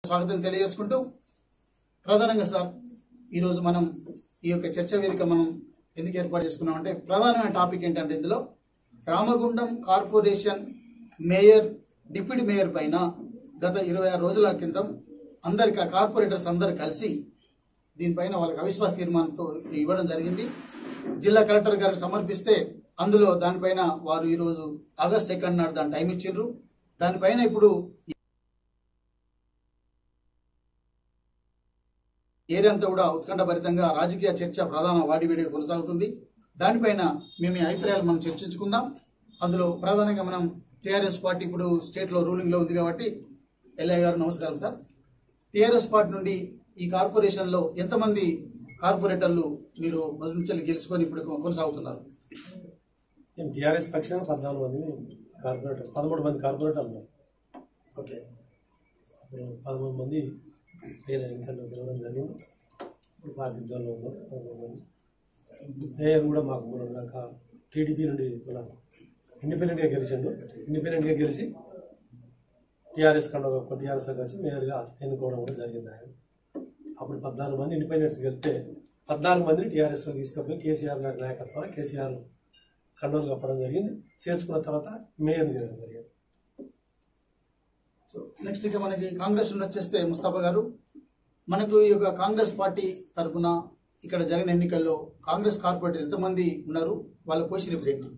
స్వాగతం తెలియజేసుకుంటూ ప్రధానంగా సార్ ఈరోజు మనం ఈ యొక్క చర్చా వేదిక మనం ఎందుకు ఏర్పాటు చేసుకున్నాం అంటే ప్రధానమైన టాపిక్ ఏంటంటే ఇందులో Ramagundam corporation mayor deputy mayor పైన గత ఇరవై ఆరు రోజుల క్రితం అందరికి ఆ కార్పొరేటర్స్ అందరు కలిసి దీనిపైన వాళ్ళకి అవిశ్వాస తీర్మానంతో ఇవ్వడం జరిగింది జిల్లా కలెక్టర్ గారికి సమర్పిస్తే అందులో దానిపైన వారు ఈరోజు ఆగస్ట్ సెకండ్ నాడు దాని టైం ఇచ్చిండ్రు దానిపైన ఇప్పుడు ఏరియా అంతా కూడా ఉత్కంఠభరితంగా రాజకీయ చర్చ ప్రధాన వాడివేడిగా కొనసాగుతుంది దానిపైన మేము ఈ అభిప్రాయాలు మనం చర్చించుకుందాం అందులో ప్రధానంగా మనం టీఆర్ఎస్ పార్టీ ఇప్పుడు స్టేట్లో రూలింగ్లో ఉంది కాబట్టి ఎల్ఐ గారు నమస్కారం సార్ టీఆర్ఎస్ పార్టీ నుండి ఈ కార్పొరేషన్లో ఎంతమంది కార్పొరేటర్లు మీరు మొదటి నుంచి గెలుచుకొని ఇప్పుడు కొనసాగుతున్నారు నేను టీఆర్ఎస్ పక్షాన పద్నాలుగు మంది కార్పొరేటర్ పదమూడు మంది కార్పొరేటర్లు ఉన్నారు. ఓకే అప్పుడు పదమూడు మంది వేరే ఎన్నికల్లో గెలవడం జరిగింది ఇప్పుడు పార్టీ ఉద్యోగంలో ఉన్నారు పదమూడు మంది మేయర్ కూడా మాకు మూడు దాకా టీడీపీ నుండి కూడా ఇండిపెండెంట్గా గెలిచిండు ఇండిపెండెంట్గా గెలిచి టీఆర్ఎస్ కండ టీఆర్ఎస్లోకి వచ్చి మేయర్గా ఎన్నుకోవడం కూడా జరిగింది ఆయన అప్పుడు పద్నాలుగు మంది ఇండిపెండెంట్స్ గెలిస్తే పద్నాలుగు మందిని టీఆర్ఎస్లో తీసుకుపోయి కేసీఆర్ గారి నాయకత్వంలో కేసీఆర్ కండోలు కప్పడం జరిగింది చేర్చుకున్న తర్వాత మేయర్ చేయడం జరిగింది సో నెక్స్ట్ ఇక మనకి కాంగ్రెస్ నుండి వచ్చేస్తే ముస్తాఫా గారు మనకు ఈ యొక్క కాంగ్రెస్ పార్టీ తరఫున ఇక్కడ జరిగిన ఎన్నికల్లో కాంగ్రెస్ కార్పొరేటర్ ఎంతమంది ఉన్నారు వాళ్ళ పొజిషన్ ఇప్పుడు ఏంటి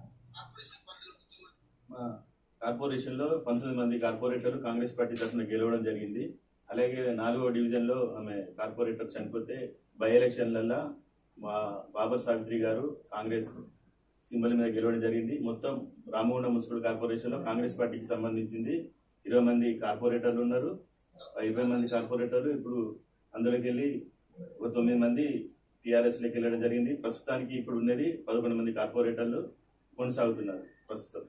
మా కార్పొరేషన్లో పంతొమ్మిది మంది కార్పొరేటర్లు కాంగ్రెస్ పార్టీ తరఫున గెలవడం జరిగింది అలాగే నాలుగో డివిజన్లో ఆమె కార్పొరేటర్ చనిపోతే బై ఎలక్షన్లలో మా బాబర్ సావిత్రి గారు కాంగ్రెస్ సింబల్ మీద గెలవడం జరిగింది మొత్తం రామగుండం మున్సిపల్ కార్పొరేషన్లో కాంగ్రెస్ పార్టీకి సంబంధించింది ఇరవై మంది కార్పొరేటర్లు ఉన్నారు ఆ ఇరవై మంది కార్పొరేటర్లు ఇప్పుడు అందులోకి వెళ్ళి ఒక తొమ్మిది మంది టీఆర్ఎస్లోకి వెళ్ళడం జరిగింది ప్రస్తుతానికి ఇప్పుడు ఉన్నది పదకొండు మంది కార్పొరేటర్లు కొనసాగుతున్నారు ప్రస్తుతం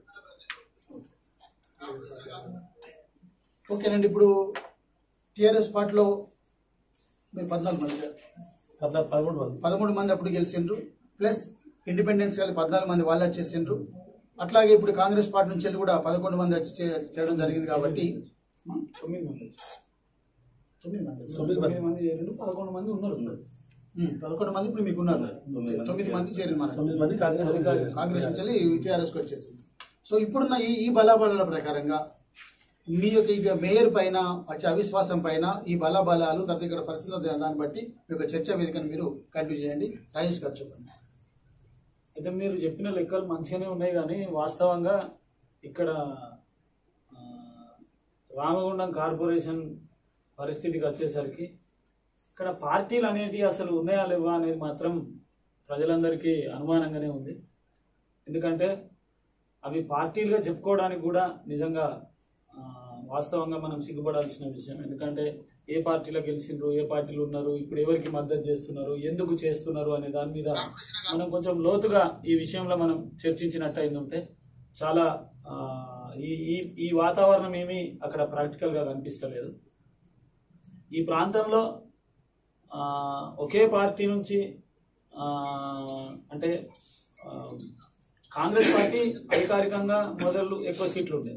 ఓకేనండి ఇప్పుడు టిఆర్ఎస్ పార్టీలో మీరు పద్నాలుగు మంది పద్నాలుగు పదమూడు మంది పదమూడు మంది అప్పుడు గెలిచిండ్రు ప్లస్ ఇండిపెండెన్స్ కలిసి పద్నాలుగు మంది వాళ్ళు వచ్చేసిండ్రు అట్లాగే ఇప్పుడు కాంగ్రెస్ పార్టీ నుంచి వెళ్ళి కూడా పదకొండు మంది వచ్చి చే- చేయడం జరిగింది కాబట్టి ఆ, తొమ్మిది మంది తొమ్మిది మంది వచ్చారు. తొమ్మిది మంది తొమ్మిది మంది చేరిండు పదకొండు మంది ఉన్నారు ఉమ్, పదకొండు మంది ఇప్పుడు మీకు ఉన్నారు తొమ్మిది మంది. తొమ్మిది మంది చేరింది మనకు తొమ్మిది మంది కాంగ్రెస్ నుంచి చేరారు. కాంగ్రెస్ నుంచి వెళ్ళి టీఆర్ఎస్కి వచ్చేసింది సో ఇప్పుడున్న ఈ ఈ బలాబలాల ప్రకారంగా మీ యొక్క ఇక మేయర్ పైన వచ్చే అవిశ్వాసం పైన ఈ బలాబలాలు తర్వాత ఇక్కడ పరిస్థితులు దాన్ని బట్టి మీ యొక్క చర్చా వేదికను మీరు కంటిన్యూ చేయండి రాజేష్ గారు చెప్పండి అయితే మీరు చెప్పిన లెక్కలు మంచిగానే ఉన్నాయి కానీ వాస్తవంగా ఇక్కడ ఆ, రామగుండం కార్పొరేషన్ పరిస్థితికి వచ్చేసరికి ఇక్కడ పార్టీలు అనేటివి అసలు ఉన్నాయా లేవా అనేది మాత్రం ప్రజలందరికీ అనుమానంగానే ఉంది ఎందుకంటే అవి పార్టీలుగా చెప్పుకోవడానికి కూడా నిజంగా ఆ, వాస్తవంగా మనం సిగ్గుపడాల్సిన విషయం ఎందుకంటే ఏ పార్టీలో గెలిచిండ్రు ఏ పార్టీలు ఉన్నారు ఇప్పుడు ఎవరికి మద్దతు చేస్తున్నారు ఎందుకు చేస్తున్నారు అనే దాని మీద మనం కొంచెం లోతుగా ఈ విషయంలో మనం చర్చించినట్టు అయింది ఉంటే చాలా ఆ, ఈ ఈ ఈ వాతావరణం ఏమీ అక్కడ ప్రాక్టికల్గా కనిపిస్తలేదు ఈ ప్రాంతంలో ఆ, ఒకే పార్టీ నుంచి ఆ, అంటే ఆ, కాంగ్రెస్ పార్టీ అధికారికంగా మొదలు ఎక్కువ సీట్లు ఉండేది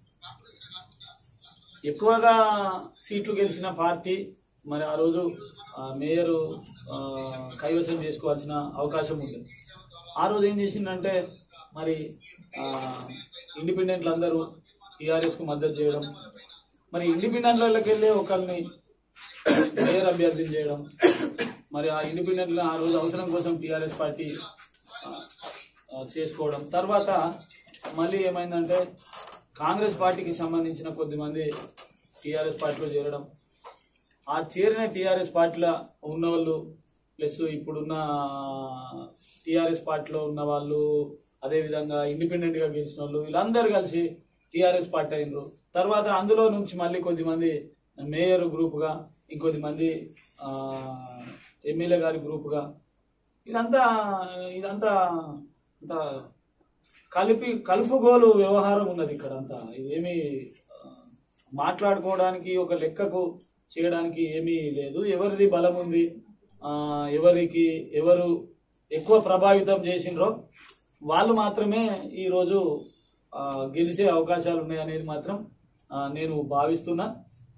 ఎక్కువగా సీట్లు గెలిచిన పార్టీ మరి ఆ రోజు ఆ, మేయరు ఆ, కైవసం చేసుకోవాల్సిన అవకాశం ఉంది ఆ రోజు ఏం చేసిందంటే మరి ఆ, ఇండిపెండెంట్లు అందరూ టీఆర్ఎస్కు మద్దతు చేయడం మరి ఇండిపెండెంట్లకి వెళ్ళి ఒకరిని మేయర్ అభ్యర్థిని చేయడం మరి ఆ ఇండిపెండెంట్లు ఆ రోజు అవసరం కోసం టీఆర్ఎస్ పార్టీ ఆ, ఆ, చేసుకోవడం తర్వాత మళ్ళీ ఏమైందంటే కాంగ్రెస్ పార్టీకి సంబంధించిన కొద్దిమంది టీఆర్ఎస్ పార్టీలో చేరడం ఆ చేరిన టీఆర్ఎస్ పార్టీలో ఉన్న వాళ్ళు ప్లస్ ఇప్పుడున్న టీఆర్ఎస్ పార్టీలో ఉన్న వాళ్ళు అదేవిధంగా ఇండిపెండెంట్ గా గెలిచిన వాళ్ళు వీళ్ళందరూ కలిసి టీఆర్ఎస్ పార్టీ అయినరు తర్వాత అందులో నుంచి మళ్ళీ కొద్దిమంది మేయర్ గ్రూప్గా ఇంకొద్ది మంది ఆ, ఎమ్మెల్యే గారి గ్రూప్గా ఇదంతా ఇదంతా అంతా కలిపి కలుపుగోలు వ్యవహారం ఉన్నది ఇక్కడ అంతా ఇదేమి ఆ, మాట్లాడుకోవడానికి ఒక లెక్కకు చేయడానికి ఏమీ లేదు ఎవరిది బలం ఉంది ఆ, ఎవరికి ఎవరు ఎక్కువ ప్రభావితం చేసిండ్రో వాళ్ళు మాత్రమే ఈరోజు ఆ, గెలిచే అవకాశాలు ఉన్నాయి అనేది మాత్రం ఆ, నేను భావిస్తున్నా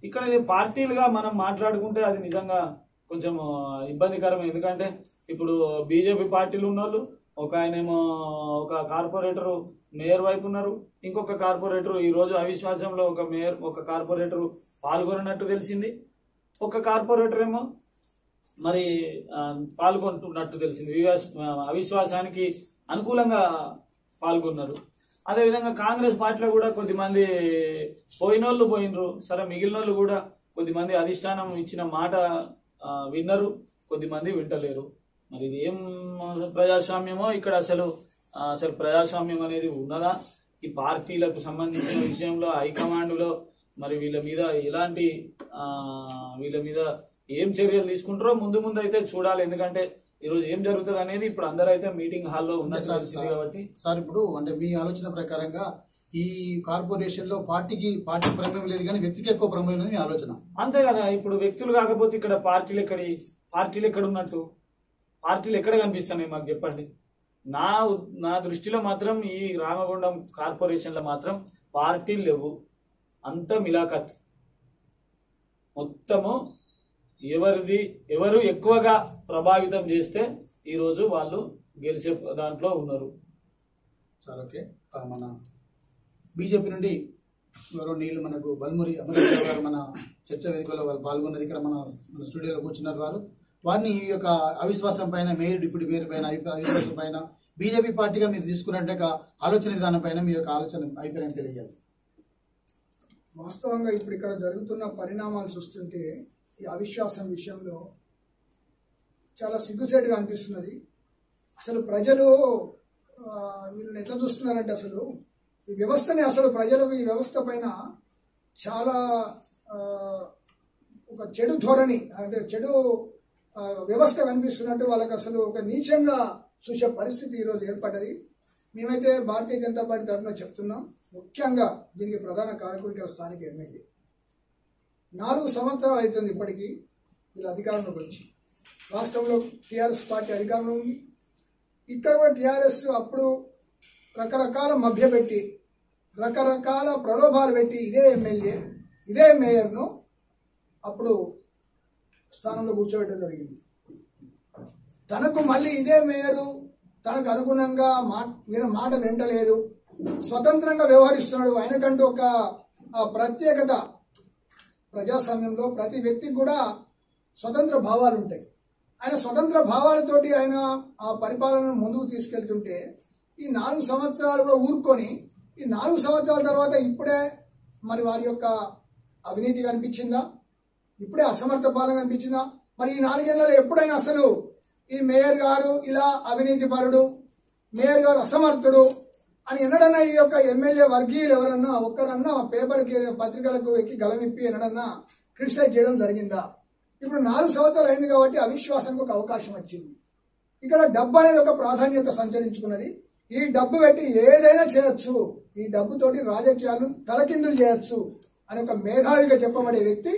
ఇక్కడ ఇది పార్టీలుగా మనం మాట్లాడుకుంటే అది నిజంగా కొంచెం ఆ, ఇబ్బందికరం ఎందుకంటే ఇప్పుడు బీజేపీ పార్టీలు ఉన్నోళ్ళు ఒక ఆయనేమో ఒక కార్పొరేటర్ మేయర్ వైపు ఉన్నారు ఇంకొక కార్పొరేటర్ ఈ రోజు అవిశ్వాసంలో ఒక మేయర్ ఒక కార్పొరేటర్ పాల్గొన్నట్టు తెలిసింది ఒక కార్పొరేటర్ ఏమో మరి ఆ, పాల్గొంటున్నట్టు తెలిసింది వివాస్ ఆ, అవిశ్వాసానికి అనుకూలంగా పాల్గొన్నారు అదేవిధంగా కాంగ్రెస్ పార్టీలో కూడా కొద్దిమంది పోయినోళ్ళు పోయినరు సరే మిగిలిన వాళ్ళు కూడా కొద్దిమంది అధిష్టానం ఇచ్చిన మాట ఆ, విన్నరు కొద్దిమంది వింటలేరు మరి ఇది ఏం ప్రజాస్వామ్యమో ఇక్కడ అసలు ఆ, అసలు ప్రజాస్వామ్యం అనేది ఉన్నదా ఈ పార్టీలకు సంబంధించిన విషయంలో హైకమాండ్లో మరి వీళ్ళ మీద ఎలాంటి ఆ, వీళ్ళ మీద ఏం చర్యలు తీసుకుంటారో ముందు ముందు అయితే చూడాలి ఎందుకంటే ఈరోజు ఏం జరుగుతుంది అనేది ఇప్పుడు అందరూ అయితే మీటింగ్ హాల్లో అంటే ఉన్నది సార్ తెలిసింది సార్- కాబట్టి సార్ ఇప్పుడు అంటే మీ ఆలోచన ప్రకారంగా ఈ కార్పొరేషన్ లో పార్టీకి పార్టీ ప్రమేయం లేదు కానీ వ్యక్తికి ఎక్కువ ప్రమేయం ఉంది మీ ఆలోచన అంతే కదా ఇప్పుడు వ్యక్తులు కాకపోతే ఇక్కడ పార్టీలు ఎక్కడి పార్టీలు ఎక్కడ ఉన్నట్టు పార్టీలు ఎక్కడ కనిపిస్తున్నాయి మాకు చెప్పండి నా ఉ- నా దృష్టిలో మాత్రం ఈ రామగుండం కార్పొరేషన్లో మాత్రం పార్టీలు లేవు అంత మిలాఖత్ మొత్తము ఎవరిది ఎవరు ఎక్కువగా ప్రభావితం చేస్తే ఈరోజు వాళ్ళు గెలిచే దాంట్లో ఉన్నారు సార్ ఓకే ఆ, మన బీజేపీ నుండి ఎవరో నీళ్లు మనకు బల్మురి అమరీంద్ర గారు మన చర్చ వేదికలో వాళ్ళు పాల్గొన్నారు ఇక్కడ మన మన స్టూడియోలో కూర్చున్నారు వారు వారిని ఈ యొక్క అవిశ్వాసం పైన మేయర్ డిప్యూటీ మేయర్ పైన అవి- అవిశ్వాసం పైన బీజేపీ పార్టీగా మీరు తీసుకున్నట్టే ఒక ఆలోచన విధానం పైన మీ యొక్క ఆలోచన అభిప్రాయం తెలియజేయాలి వాస్తవంగా ఇప్పుడు ఇక్కడ జరుగుతున్న పరిణామాలు చూస్తుంటే ఈ అవిశ్వాసం విషయంలో చాలా సిగ్గుసేటుగా అనిపిస్తున్నది అసలు ప్రజలు ఆ, వీళ్ళని ఎట్లా చూస్తున్నారంటే అసలు ఈ వ్యవస్థని అసలు ప్రజలకు ఈ వ్యవస్థ పైన చాలా ఆ, ఒక చెడు ధోరణి అంటే చెడు ఆ, వ్యవస్థ కనిపిస్తున్నట్టు వాళ్ళకి అసలు ఒక నీచంగా చూసే పరిస్థితి ఈరోజు ఏర్పడ్డది మేమైతే భారతీయ జనతా పార్టీ తరఫున చెప్తున్నాం ముఖ్యంగా దీనికి ప్రధాన కారకుడు ఇక్కడ స్థానిక ఎమ్మెల్యే నాలుగు సంవత్సరాలు అవుతుంది ఇప్పటికీ వీళ్ళు అధికారంలోకి వచ్చి రాష్ట్రంలో టీఆర్ఎస్ పార్టీ అధికారంలో ఉంది ఇక్కడ కూడా టీఆర్ఎస్ అప్పుడు రకరకాల మభ్యపెట్టి రకరకాల ప్రలోభాలు పెట్టి ఇదే ఎమ్మెల్యే ఇదే మేయర్ను అప్పుడు స్థానంలో కూర్చోబెట్టడం జరిగింది తనకు మళ్ళీ ఇదే మేయరు తనకు అనుగుణంగా మా విన మాట వింటలేదు స్వతంత్రంగా వ్యవహరిస్తున్నాడు ఆయనకంటూ ఒక ఆ, ప్రత్యేకత ప్రజాస్వామ్యంలో ప్రతి వ్యక్తికి కూడా స్వతంత్ర భావాలు ఉంటాయి ఆయన స్వతంత్ర భావాలతోటి ఆయన ఆ పరిపాలనను ముందుకు తీసుకెళ్తుంటే ఈ నాలుగు సంవత్సరాలు కూడా ఊరుకొని ఈ నాలుగు సంవత్సరాల తర్వాత ఇప్పుడే మరి వారి యొక్క అవినీతి కనిపించిందా ఇప్పుడే అసమర్థ పాలన కనిపించిందా మరి ఈ నాలుగేళ్లలో ఎప్పుడైనా అసలు ఈ మేయర్ గారు ఇలా అవినీతి పరుడు మేయర్ గారు అసమర్థుడు అని ఎన్నడన్నా ఈ యొక్క ఎమ్మెల్యే వర్గీయులు ఎవరన్నా ఒక్కరన్నా పేపర్కి పత్రికలకు ఎక్కి గలమిప్పి ఎన్నడన్నా క్రిటిసైజ్ చేయడం జరిగిందా ఇప్పుడు నాలుగు సంవత్సరాలు అయింది కాబట్టి అవిశ్వాసానికి ఒక అవకాశం వచ్చింది ఇక్కడ డబ్బు అనేది ఒక ప్రాధాన్యత సంచరించుకున్నది ఈ డబ్బు పెట్టి ఏదైనా చేయొచ్చు ఈ డబ్బుతోటి రాజకీయాలను తలకిందులు చేయొచ్చు అని ఒక మేధావిగా చెప్పబడే వ్యక్తి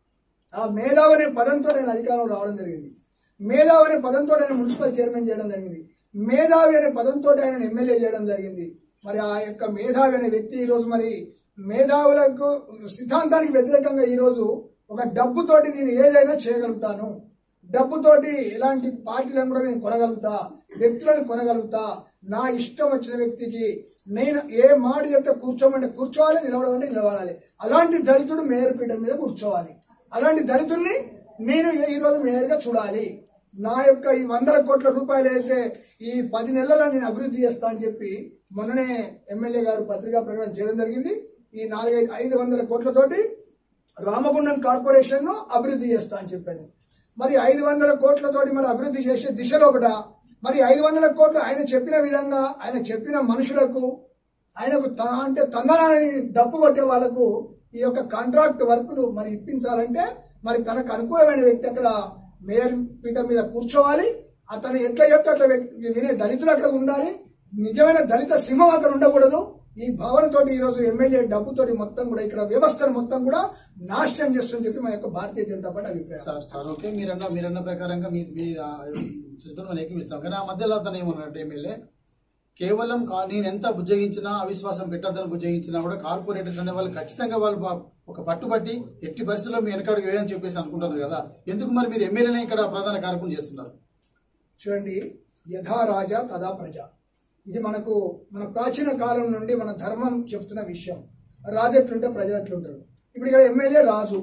ఆ మేధావి అనే పదంతో నేను అధికారంలో రావడం జరిగింది మేధావి అనే పదంతో ఆయన మున్సిపల్ చైర్మన్ చేయడం జరిగింది మేధావి అనే పదంతో ఆయన ఎమ్మెల్యే చేయడం జరిగింది మరి ఆ యొక్క మేధావి అనే వ్యక్తి ఈరోజు మరి మేధావులకు సిద్ధాంతానికి వ్యతిరేకంగా ఈరోజు ఒక డబ్బుతోటి నేను ఏదైనా చేయగలుగుతాను డబ్బుతోటి ఎలాంటి పార్టీలను కూడా నేను కొనగలుగుతా వ్యక్తులను కొనగలుగుతా నా ఇష్టం వచ్చిన వ్యక్తికి నేను ఏ మాట చెప్తే కూర్చోమంటే కూర్చోవాలి నిలబడమంటే నిలబడాలి అలాంటి దళితుడు మేయర్ పీఠం మీద కూర్చోవాలి అలాంటి దళితుల్ని నేను ఈ రోజు మేయర్గా చూడాలి నా యొక్క ఈ వందల కోట్ల రూపాయలు అయితే ఈ పది నెలల్లో నేను అభివృద్ధి చేస్తా అని చెప్పి మొన్ననే ఎమ్మెల్యే గారు పత్రికా ప్రకటన చేయడం జరిగింది ఈ నాలుగైదు ఐదు వందల కోట్లతోటి రామగుండం కార్పొరేషన్ ను అభివృద్ధి చేస్తా అని చెప్పాను మరి ఐదు వందల కోట్లతోటి మరి అభివృద్ధి చేసే దిశలోపట మరి ఐదు వందల కోట్లు ఆయన చెప్పిన విధంగా ఆయన చెప్పిన మనుషులకు ఆయనకు త- అంటే తందనాన్ని డప్పు కొట్టే వాళ్ళకు ఈ యొక్క కాంట్రాక్ట్ వర్కులు మరి ఇప్పించాలంటే మరి తనకు అనుకూలమైన వ్యక్తి అక్కడ మేయర్ పీఠం మీద కూర్చోవాలి అతను ఎట్లా చెప్తే అట్లా వ్యక్తి- వినే దళితులు అక్కడ ఉండాలి నిజమైన దళిత సింహం అక్కడ ఉండకూడదు ఈ భావనతోటి ఈరోజు ఎమ్మెల్యే డబ్బుతోటి మొత్తం కూడా ఇక్కడ వ్యవస్థను మొత్తం కూడా నాశనం చేస్తుందని చెప్పి మా యొక్క భారతీయ జనతా పార్టీ అభిప్రాయం సార్ సార్ ఓకే మీరన్న మీరన్న ప్రకారంగా మీ మీ ఆ, చిత్రం మనం ఎక్కిపిస్తాం కానీ ఆ మధ్యలో అతను ఏమన్నారంటే ఎమ్మెల్యే కేవలం కా- నేను ఎంత బుజ్జగించినా అవిశ్వాసం పెట్టద్దని బుజ్జగించినా కూడా కార్పొరేటర్స్ అనే వాళ్ళు ఖచ్చితంగా వాళ్ళు బా- ఒక పట్టుబట్టి ఎట్టి పరిస్థితుల్లో మీ వెనకాడికి వేయని చెప్పేసి అనుకుంటున్నారు కదా ఎందుకు మరి మీరు ఎమ్మెల్యేనే ఇక్కడ ప్రధాన కార్యక్రమం చేస్తున్నారు చూడండి యథా రాజా తదా ప్రజ ఇది మనకు మన ప్రాచీన కాలం నుండి మన ధర్మం చెప్తున్న విషయం రాజు ఎట్లుంటే ప్రజలు ఎట్లుంటారు ఇప్పుడు ఇక్కడ ఎమ్మెల్యే రాజు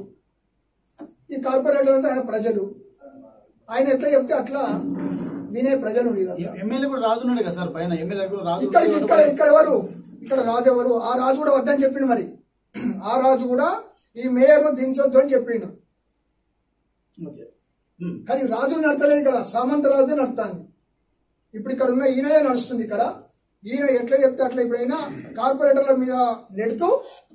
ఈ కార్పొరేటర్ అంటే ఆయన ప్రజలు ఆయన ఎట్లా చెప్తే అట్లా వినే ప్రజలు వీళ్ళంతా. ఎమ్మెల్యే కూడా రాజు ఉన్నాడు కదా సార్ పైన ఎమ్మెల్యే కూడా రాజు ఇక్కడికి ఇక్కడ ఇక్కడ ఎవరు ఇక్కడ రాజు ఎవరు ఆ రాజు కూడా వద్దని చెప్పిండు మరి ఆ రాజు కూడా ఈ మేయర్ను దించొద్దు అని చెప్పిండు ఓకే. ఉమ్. కానీ రాజు నడతలేదు ఇక్కడ సామంత రాజు నడుతాను ఇప్పుడు ఇక్కడ ఉన్న ఈయననే నడుస్తుంది ఇక్కడ ఈయన ఎట్లా చెప్తే అట్లా ఇప్పుడైనా కార్పొరేటర్ల మీద నెడుతూ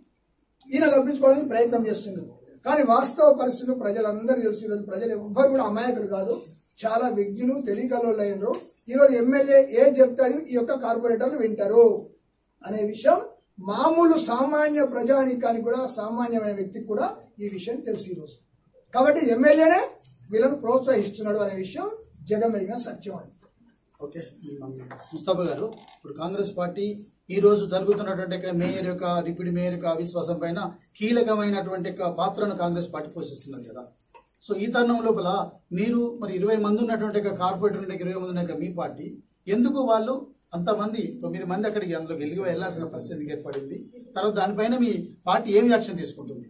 ఈయన తప్పించుకోవడానికి ప్రయత్నం చేస్తుంది కానీ వాస్తవ పరిస్థితులు ప్రజలందరూ తెలుసు ఈరోజు ప్రజలు ఎవ్వరు కూడా అమాయకులు కాదు చాలా విజ్ఞులు తెలియకలు అయినరు ఈరోజు ఎమ్మెల్యే ఏ చెప్తే అది ఈ యొక్క కార్పొరేటర్లు వింటారు అనే విషయం మామూలు సామాన్య ప్రజానికానికి కూడా సామాన్యమైన వ్యక్తికి కూడా ఈ విషయం తెలుసు ఈరోజు కాబట్టి ఎమ్మెల్యేనే వీళ్ళని ప్రోత్సహిస్తున్నాడు అనే విషయం జగమెరిగిన సత్యం అని ఓకే ముస్తాఫా గారు ఇప్పుడు కాంగ్రెస్ పార్టీ ఈ రోజు జరుగుతున్నటువంటి యొక్క మేయర్ యొక్క డిప్యూటీ మేయర్ యొక్క అవిశ్వాసం పైన కీలకమైనటువంటి యొక్క పాత్రను కాంగ్రెస్ పార్టీ పోషిస్తున్నది కదా సో ఈ తరుణం లోపల మీరు మరి ఇరవై మంది ఉన్నటువంటి యొక్క కార్పొరేటర్ ఉన్న ఇరవై మంది ఉన్న యొక్క మీ పార్టీ ఎందుకు వాళ్ళు అంతమంది తొమ్మిది మంది అక్కడికి అందులో వెలిగి వెళ్లాల్సిన పరిస్థితి ఎందుకు ఏర్పడింది తర్వాత దానిపైన మీ పార్టీ ఏం యాక్షన్ తీసుకుంటుంది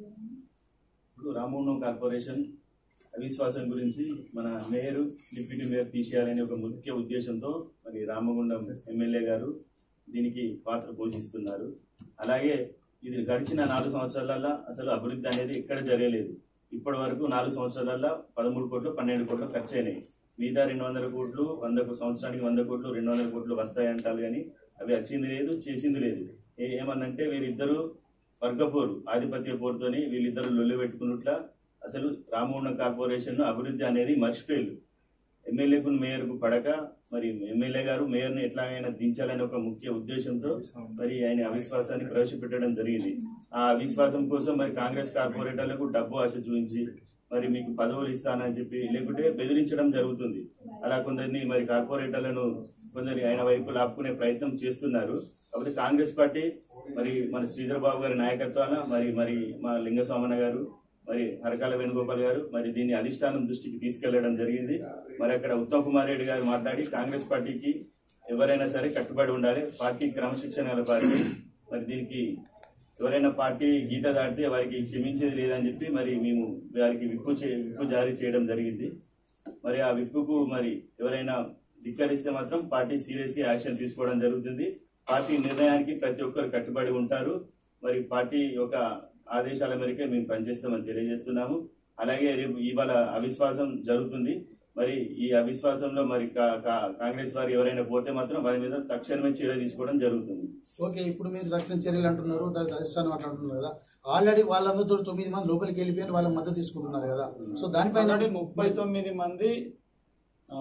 ఇప్పుడు రామగుండం కార్పొరేషన్ అవిశ్వాసం గురించి మన మేయర్ డిప్యూటీ మేయర్ తీసేయాలనే ఒక ముఖ్య ఉద్దేశంతో మరి రామగుండం ఎమ్మెల్యే గారు దీనికి పాత్ర పోషిస్తున్నారు అలాగే ఇది గడిచిన నాలుగు సంవత్సరాలలో అసలు అభివృద్ధి అనేది ఎక్కడ జరగలేదు ఇప్పటి వరకు నాలుగు సంవత్సరాలలో పదమూడు కోట్లు పన్నెండు కోట్లు ఖర్చు అయినాయి మిగతా రెండు వందల కోట్లు వంద సంవత్సరానికి వంద కోట్లు రెండు వందల కోట్లు వస్తాయి అంటారు కానీ అవి వచ్చింది లేదు చేసింది లేదు ఏ- ఏమన్నంటే వీరిద్దరూ వర్గపోరు ఆధిపత్య పోరుతోని వీళ్ళిద్దరు లొల్లి పెట్టుకున్నట్ల అసలు రామగుండం కార్పొరేషన్ అభివృద్ధి అనేది మర్చిపోయారు ఎమ్మెల్యేకు మేయర్కు పడక మరి ఎమ్మెల్యే గారు మేయర్ని ఎట్లాగైనా దించాలనే ఒక ముఖ్య ఉద్దేశంతో మరి ఆయన అవిశ్వాసాన్ని ప్రవేశపెట్టడం జరిగింది ఆ అవిశ్వాసం కోసం మరి కాంగ్రెస్ కార్పొరేటర్లకు డబ్బు ఆశ చూపించి మరి మీకు పదవులు ఇస్తానని చెప్పి లేకుంటే బెదిరించడం జరుగుతుంది అలా కొందరిని మరి కార్పొరేటర్లను కొందరి ఆయన వైపు లాపుకునే ప్రయత్నం చేస్తున్నారు కాబట్టి కాంగ్రెస్ పార్టీ మరి మన శ్రీధర్ బాబు గారి నాయకత్వాన మరి మరి మా లింగస్వామన్న గారు మరి హరకాల వేణుగోపాల్ గారు మరి దీన్ని అధిష్టానం దృష్టికి తీసుకెళ్లడం జరిగింది మరి అక్కడ ఉత్తమ్ కుమార్ రెడ్డి గారు మాట్లాడి కాంగ్రెస్ పార్టీకి ఎవరైనా సరే కట్టుబడి ఉండాలి పార్టీ క్రమశిక్షణ గల పార్టీ మరి దీనికి ఎవరైనా పార్టీ గీత దాటితే వారికి క్షమించేది లేదని చెప్పి మరి మేము వారికి విప్పు చే విప్పు జారీ చేయడం జరిగింది మరి ఆ విప్పుకు మరి ఎవరైనా ధిక్కరిస్తే మాత్రం పార్టీ సీరియస్ గా యాక్షన్ తీసుకోవడం జరుగుతుంది పార్టీ నిర్ణయానికి ప్రతి ఒక్కరు కట్టుబడి ఉంటారు మరి పార్టీ యొక్క ఆదేశాల మేరకే మేము పనిచేస్తామని తెలియజేస్తున్నాము అలాగే రేపు ఇవాళ అవిశ్వాసం జరుగుతుంది మరి ఈ అవిశ్వాసంలో మరి కా- కా- కాంగ్రెస్ వారు ఎవరైనా పోతే మాత్రం వారి మీద తక్షణమే చర్య తీసుకోవడం జరుగుతుంది ఓకే ఇప్పుడు మీరు దక్షిణ చర్యలు అంటున్నారు తర్వాత అధిష్టానం అట్లా అంటున్నారు కదా ఆల్రెడీ వాళ్ళందరితో తొమ్మిది మంది లోపలికి వెళ్ళిపోయి వాళ్ళ మద్దతు తీసుకుంటున్నారు కదా సో దానిపైన ఆల్రెడీ ముప్పై తొమ్మిది మంది ఆ,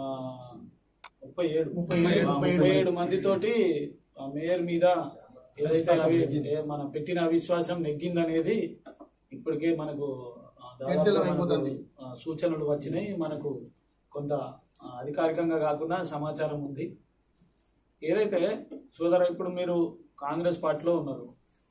ముప్పై ఏడు ముప్పై ఏడు, ఆ, ముప్పై ఏడు ముప్పై ఏడు మందితోటి ఆ మేయర్ మీద ఏదైతే అవిశ్వాసం అవి- నెగ్గింది. ఏ మనం పెట్టిన అవిశ్వాసం నెగ్గిందనేది ఇప్పటికే మనకు ఆ, దాదాపు తేటతెల్లం మనకు, అయిపోతుంది. ఆ, సూచనలు వచ్చినాయి మనకు కొంత ఆ, అధికారికంగా కాకుండా సమాచారం ఉంది ఏదైతే సోదర ఇప్పుడు మీరు కాంగ్రెస్ పార్టీలో ఉన్నారు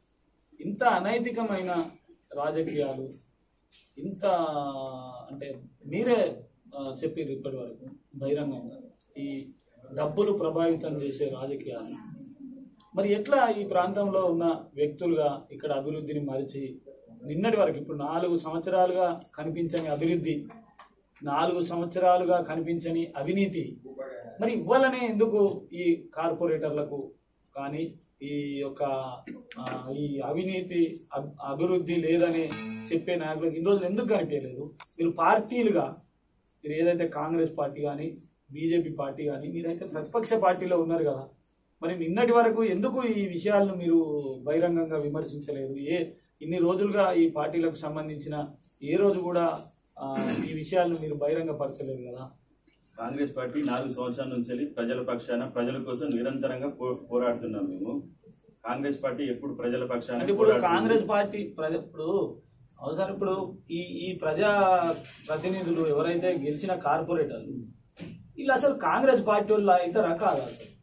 ఇంత అనైతికమైన రాజకీయాలు ఇంత అంటే మీరే ఆ, చెప్పారు ఇప్పటి వరకు బహిరంగంగా ఈ డబ్బులు ప్రభావితం చేసే రాజకీయాలు మరి ఎట్లా ఈ ప్రాంతంలో ఉన్న వ్యక్తులుగా ఇక్కడ అభివృద్ధిని మరిచి నిన్నటి వరకు ఇప్పుడు నాలుగు సంవత్సరాలుగా కనిపించని అభివృద్ధి నాలుగు సంవత్సరాలుగా కనిపించని అవినీతి మరి ఇవ్వాలనే ఎందుకు ఈ కార్పొరేటర్లకు కానీ ఈ యొక్క ఆ, ఈ అవినీతి అబ్- అభివృద్ధి లేదని చెప్పే నాయకులకు ఇన్ని రోజులు ఎందుకు కనిపించలేదు మీరు పార్టీలుగా మీరు ఏదైతే కాంగ్రెస్ పార్టీ కానీ బీజేపీ పార్టీ కానీ మీరైతే ప్రతిపక్ష పార్టీలో ఉన్నారు కదా మరి నిన్నటి వరకు ఎందుకు ఈ విషయాలను మీరు బహిరంగంగా విమర్శించలేదు ఏ ఇన్ని రోజులుగా ఈ పార్టీలకు సంబంధించిన ఏ రోజు కూడా ఆ, ఈ విషయాలను మీరు బహిరంగపరచలేదు కదా కాంగ్రెస్ పార్టీ నాలుగు సంవత్సరాల నుంచి వెళ్ళి ప్రజల పక్షాన ప్రజల కోసం నిరంతరంగా పో- పోరాడుతున్నాం మేము కాంగ్రెస్ పార్టీ ఎప్పుడు ప్రజల పక్షాన అంటే ఇప్పుడు పోరాడుతుంది. కాంగ్రెస్ పార్టీ ప్రజ ఇప్పుడు అవసరం ఇప్పుడు ఈ ఈ ప్రజా ప్రతినిధులు ఎవరైతే గెలిచిన కార్పొరేటర్లు వీళ్ళు అసలు కాంగ్రెస్ పార్టీ వాళ్ళు అయితే రకాలు అసలు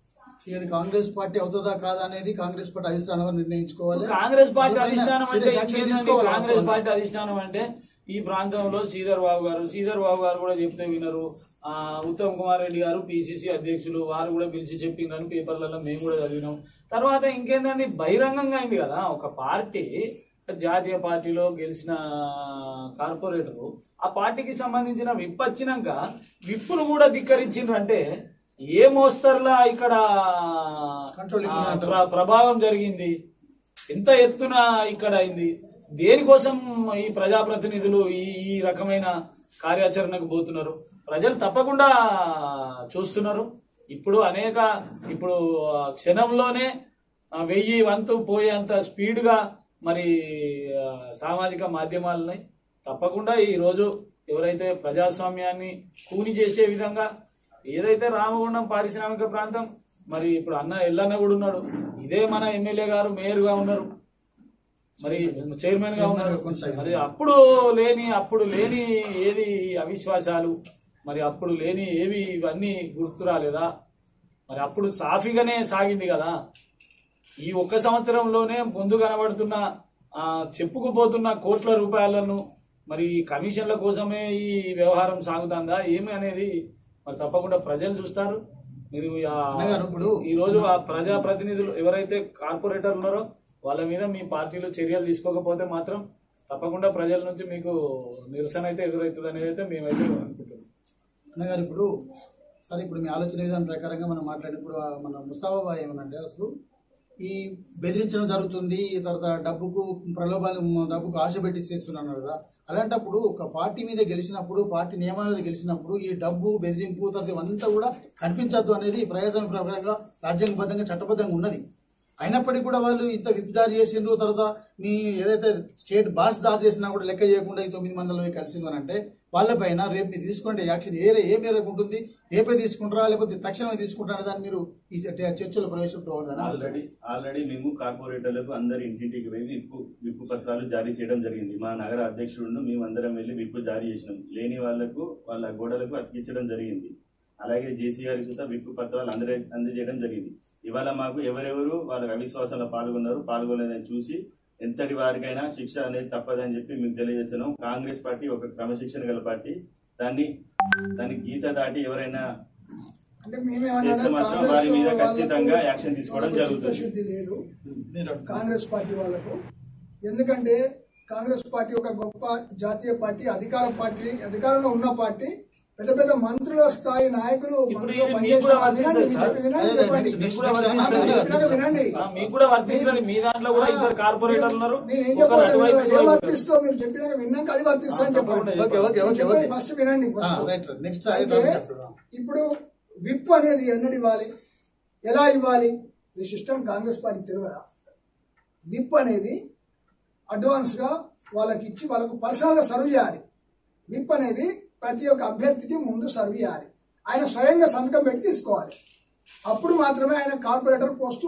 ఇది కాంగ్రెస్ పార్టీ అవుతుందా కాదా అనేది కాంగ్రెస్ పార్టీ అధిష్టానం వారు నిర్ణయించుకోవాలి కాంగ్రెస్ పార్టీ దానిపైన అధిష్టానం అంటే serious action ఇంకేందండి? తీసుకోవాలి కాంగ్రెస్ వాస్తవంగా. పార్టీ అధిష్టానం అంటే ఈ ప్రాంతంలో శ్రీధర్ బాబు గారు శ్రీధర్ బాబు గారు కూడా చెప్తే వినరు ఆ ఉత్తమ్ కుమార్ రెడ్డి గారు పిసిసి అధ్యక్షులు వారు కూడా పిలిచి చెప్పిందని పేపర్లలో మేము కూడా చదివినాం తర్వాత ఇంకేందండి బహిరంగంగా అయింది కదా ఒక పార్టీ జాతీయ పార్టీలో గెలిచిన కార్పొరేటర్ ఆ పార్టీకి సంబంధించిన విప్ వచ్చినాక విప్పును కూడా ధిక్కరించిండ్రు అంటే ఏ మోస్తరులా ఇక్కడ Controlling ఆ, ఉందంటారు. ప్ర- ప్రభావం జరిగింది ఎంత ఎత్తున ఇక్కడ అయింది దేనికోసం ఈ ప్రజాప్రతినిధులు ఈ ఈ రకమైన కార్యాచరణకు పోతున్నారు ప్రజలు తప్పకుండా చూస్తున్నారు ఇప్పుడు అనేక ఇప్పుడు ఆ, క్షణంలోనే ఆ, వెయ్యి వంతు పోయేంత స్పీడ్గా మరి ఆ, సామాజిక మాధ్యమాలని తప్పకుండా ఈ రోజు ఎవరైతే ప్రజాస్వామ్యాన్ని కూని చేసే విధంగా ఏదైతే రామగుండం పారిశ్రామిక ప్రాంతం మరి ఇప్పుడు అన్న ఎల్లన్న కూడా ఉన్నాడు ఇదే మన ఎమ్మెల్యే గారు మేయర్ గా ఉన్నారు మరి చైర్మన్ గా ఉన్నారు కొనసాగింది. మరి అప్పుడు లేని అప్పుడు లేని ఏది అవిశ్వాసాలు మరి అప్పుడు లేని ఏవి ఇవన్నీ గుర్తు రాలేదా మరి అప్పుడు సాఫీగానే సాగింది కదా ఈ ఒక్క సంవత్సరంలోనే ముందు కనబడుతున్న ఆ, చెప్పుకుపోతున్న కోట్ల రూపాయలను మరి కమిషన్ల కోసమే ఈ వ్యవహారం సాగుతుందా ఏమి అనేది మరి తప్పకుండా ప్రజలు చూస్తారు మీరు ఆ- అన్నగారు ఇప్పుడు ఈ రోజు ఆ ప్రజా ప్రతినిధులు ఎవరైతే కార్పొరేటర్ ఉన్నారో వాళ్ళ మీద మీ పార్టీలో చర్యలు తీసుకోకపోతే మాత్రం తప్పకుండా ప్రజల నుంచి మీకు నిరసన అయితే ఎదురవుతుంది అనేది అయితే మేమైతే అనుకుంటున్నాం అన్నగారు ఇప్పుడు సరే ఇప్పుడు మీ ఆలోచన విధానం ప్రకారంగా మనం మాట్లాడినప్పుడు ఆ మన ముస్తాబాబాయ్ ఏమనంటే అసలు ఈ బెదిరించడం జరుగుతుంది ఈ తర్వాత డబ్బుకు ప్రలోభాలు డబ్బుకు ఆశ పెట్టి చేస్తున్నాను కదా అలాంటప్పుడు ఒక పార్టీ మీద గెలిచినప్పుడు పార్టీ నియమాల మీద గెలిచినప్పుడు ఈ డబ్బు బెదిరింపు తర్వాత ఇవంతా కూడా కనిపించద్దు అనేది ప్రజాస్వామ్య ప్రకారంగా రాజ్యాంగబద్ధంగా చట్టబద్ధంగా ఉన్నది అయినప్పటికీ కూడా వాళ్ళు ఇంత విప్ జారీ చేసిండ్రు తర్వాత మీ ఏదైతే స్టేట్ బాస్ జారీ చేసినా కూడా లెక్క చేయకుండా ఈ తొమ్మిది మందిలో కలిసింది అని అంటే వాళ్ళపైన రేపు మీరు తీసుకోండి యాక్షన్ ఏ ఏ మేరకు ఉంటుంది రేపే తీసుకుంటారా లేకపోతే తక్షణమే తీసుకుంటారా దాన్ని మీరు ఈ చర్చ- చర్చలో ప్రవేశపెట్టకూడదని ఆల్రెడీ ఆల్రెడీ మేము కార్పొరేటర్లకు అందరి ఇంటింటికి వెళ్ళి విప్పు విప్పు పత్రాలు జారీ చేయడం జరిగింది మా నగర అధ్యక్షుడు మేము అందరం వెళ్ళి విప్పు జారీ చేసినాం లేని వాళ్లకు వాళ్ళ గోడలకు అతికించడం జరిగింది అలాగే జేసీఆర్ చూత విప్పు పత్రాలు అందరే అందజేయడం జరిగింది ఇవాళ మాకు ఎవరెవరు వాళ్ళ అవిశ్వాసంలో పాల్గొన్నారు పాల్గొలేదని చూసి ఎంతటి వారికైనా శిక్ష అనేది తప్పదని చెప్పి మేము తెలియజేస్తున్నాం కాంగ్రెస్ పార్టీ ఒక క్రమశిక్షణ గల పార్టీ దాన్ని దాన్ని గీత దాటి ఎవరైనా అంటే మేమేమన్నా చేస్తే మాత్రం కాంగ్రెస్ వారి మీద వాళ్ళకు ఖచ్చితంగా యాక్షన్ తీసుకోవడం వాళ్ళకు జరుగుతుంది. చిత్తశుద్ధి లేదు మీరు అడుగుతున్నారు. కాంగ్రెస్ పార్టీ వాళ్ళకు ఎందుకంటే కాంగ్రెస్ పార్టీ ఒక గొప్ప జాతీయ పార్టీ అధికార పార్టీ అధికారంలో ఉన్న పార్టీ పెద్ద పెద్ద మంత్రుల స్థాయి నాయకులు ఇప్పుడు మంత్రులు ఇది మీకు పనిచేసిన కూడా వాళ్ళు వినండి, వర్తించదు మీరు సార్. చెప్పి వినండి, అదే, అదే, చెప్పండి. next- మీకు కూడా next వర్తించదు. అన్న, నేను చెప్పినాక వినండి ఆ, మీకు కూడా వర్తిస్తుంది మీ దాంట్లో కూడా ఇద్దరు కార్పొరేటర్లు ఉన్నారు నేను ఏం ఒకరు చెప్పాలి అటువైపు ఏం ఇటువైపు. వర్తిస్తో మీరు చెప్పినాక విన్నాక అది వర్తిస్తా అని ఆ, చెప్పండి తప్పకుండా okay okay okay okay first వినండి ఆ, ఫస్ట్ రైట్ రైట్ నెక్స్ట్ అయితే ఇప్పుడు విప్ అనేది ఎన్నడు ఇవ్వాలి ఎలా ఇవ్వాలి ఈ సిస్టమ్ కాంగ్రెస్ పార్టీ తెలియదా విప్ అనేది అడ్వాన్స్ గా వాళ్ళకి ఇచ్చి వాళ్ళకు పర్సనల్ గా సర్వ్ చేయాలి విప్ అనేది ప్రతి ఒక్క అభ్యర్థికి ముందు సర్వ్ చేయాలి ఆయన స్వయంగా సంతకం పెట్టి తీసుకోవాలి అప్పుడు మాత్రమే ఆయన కార్పొరేటర్ పోస్టు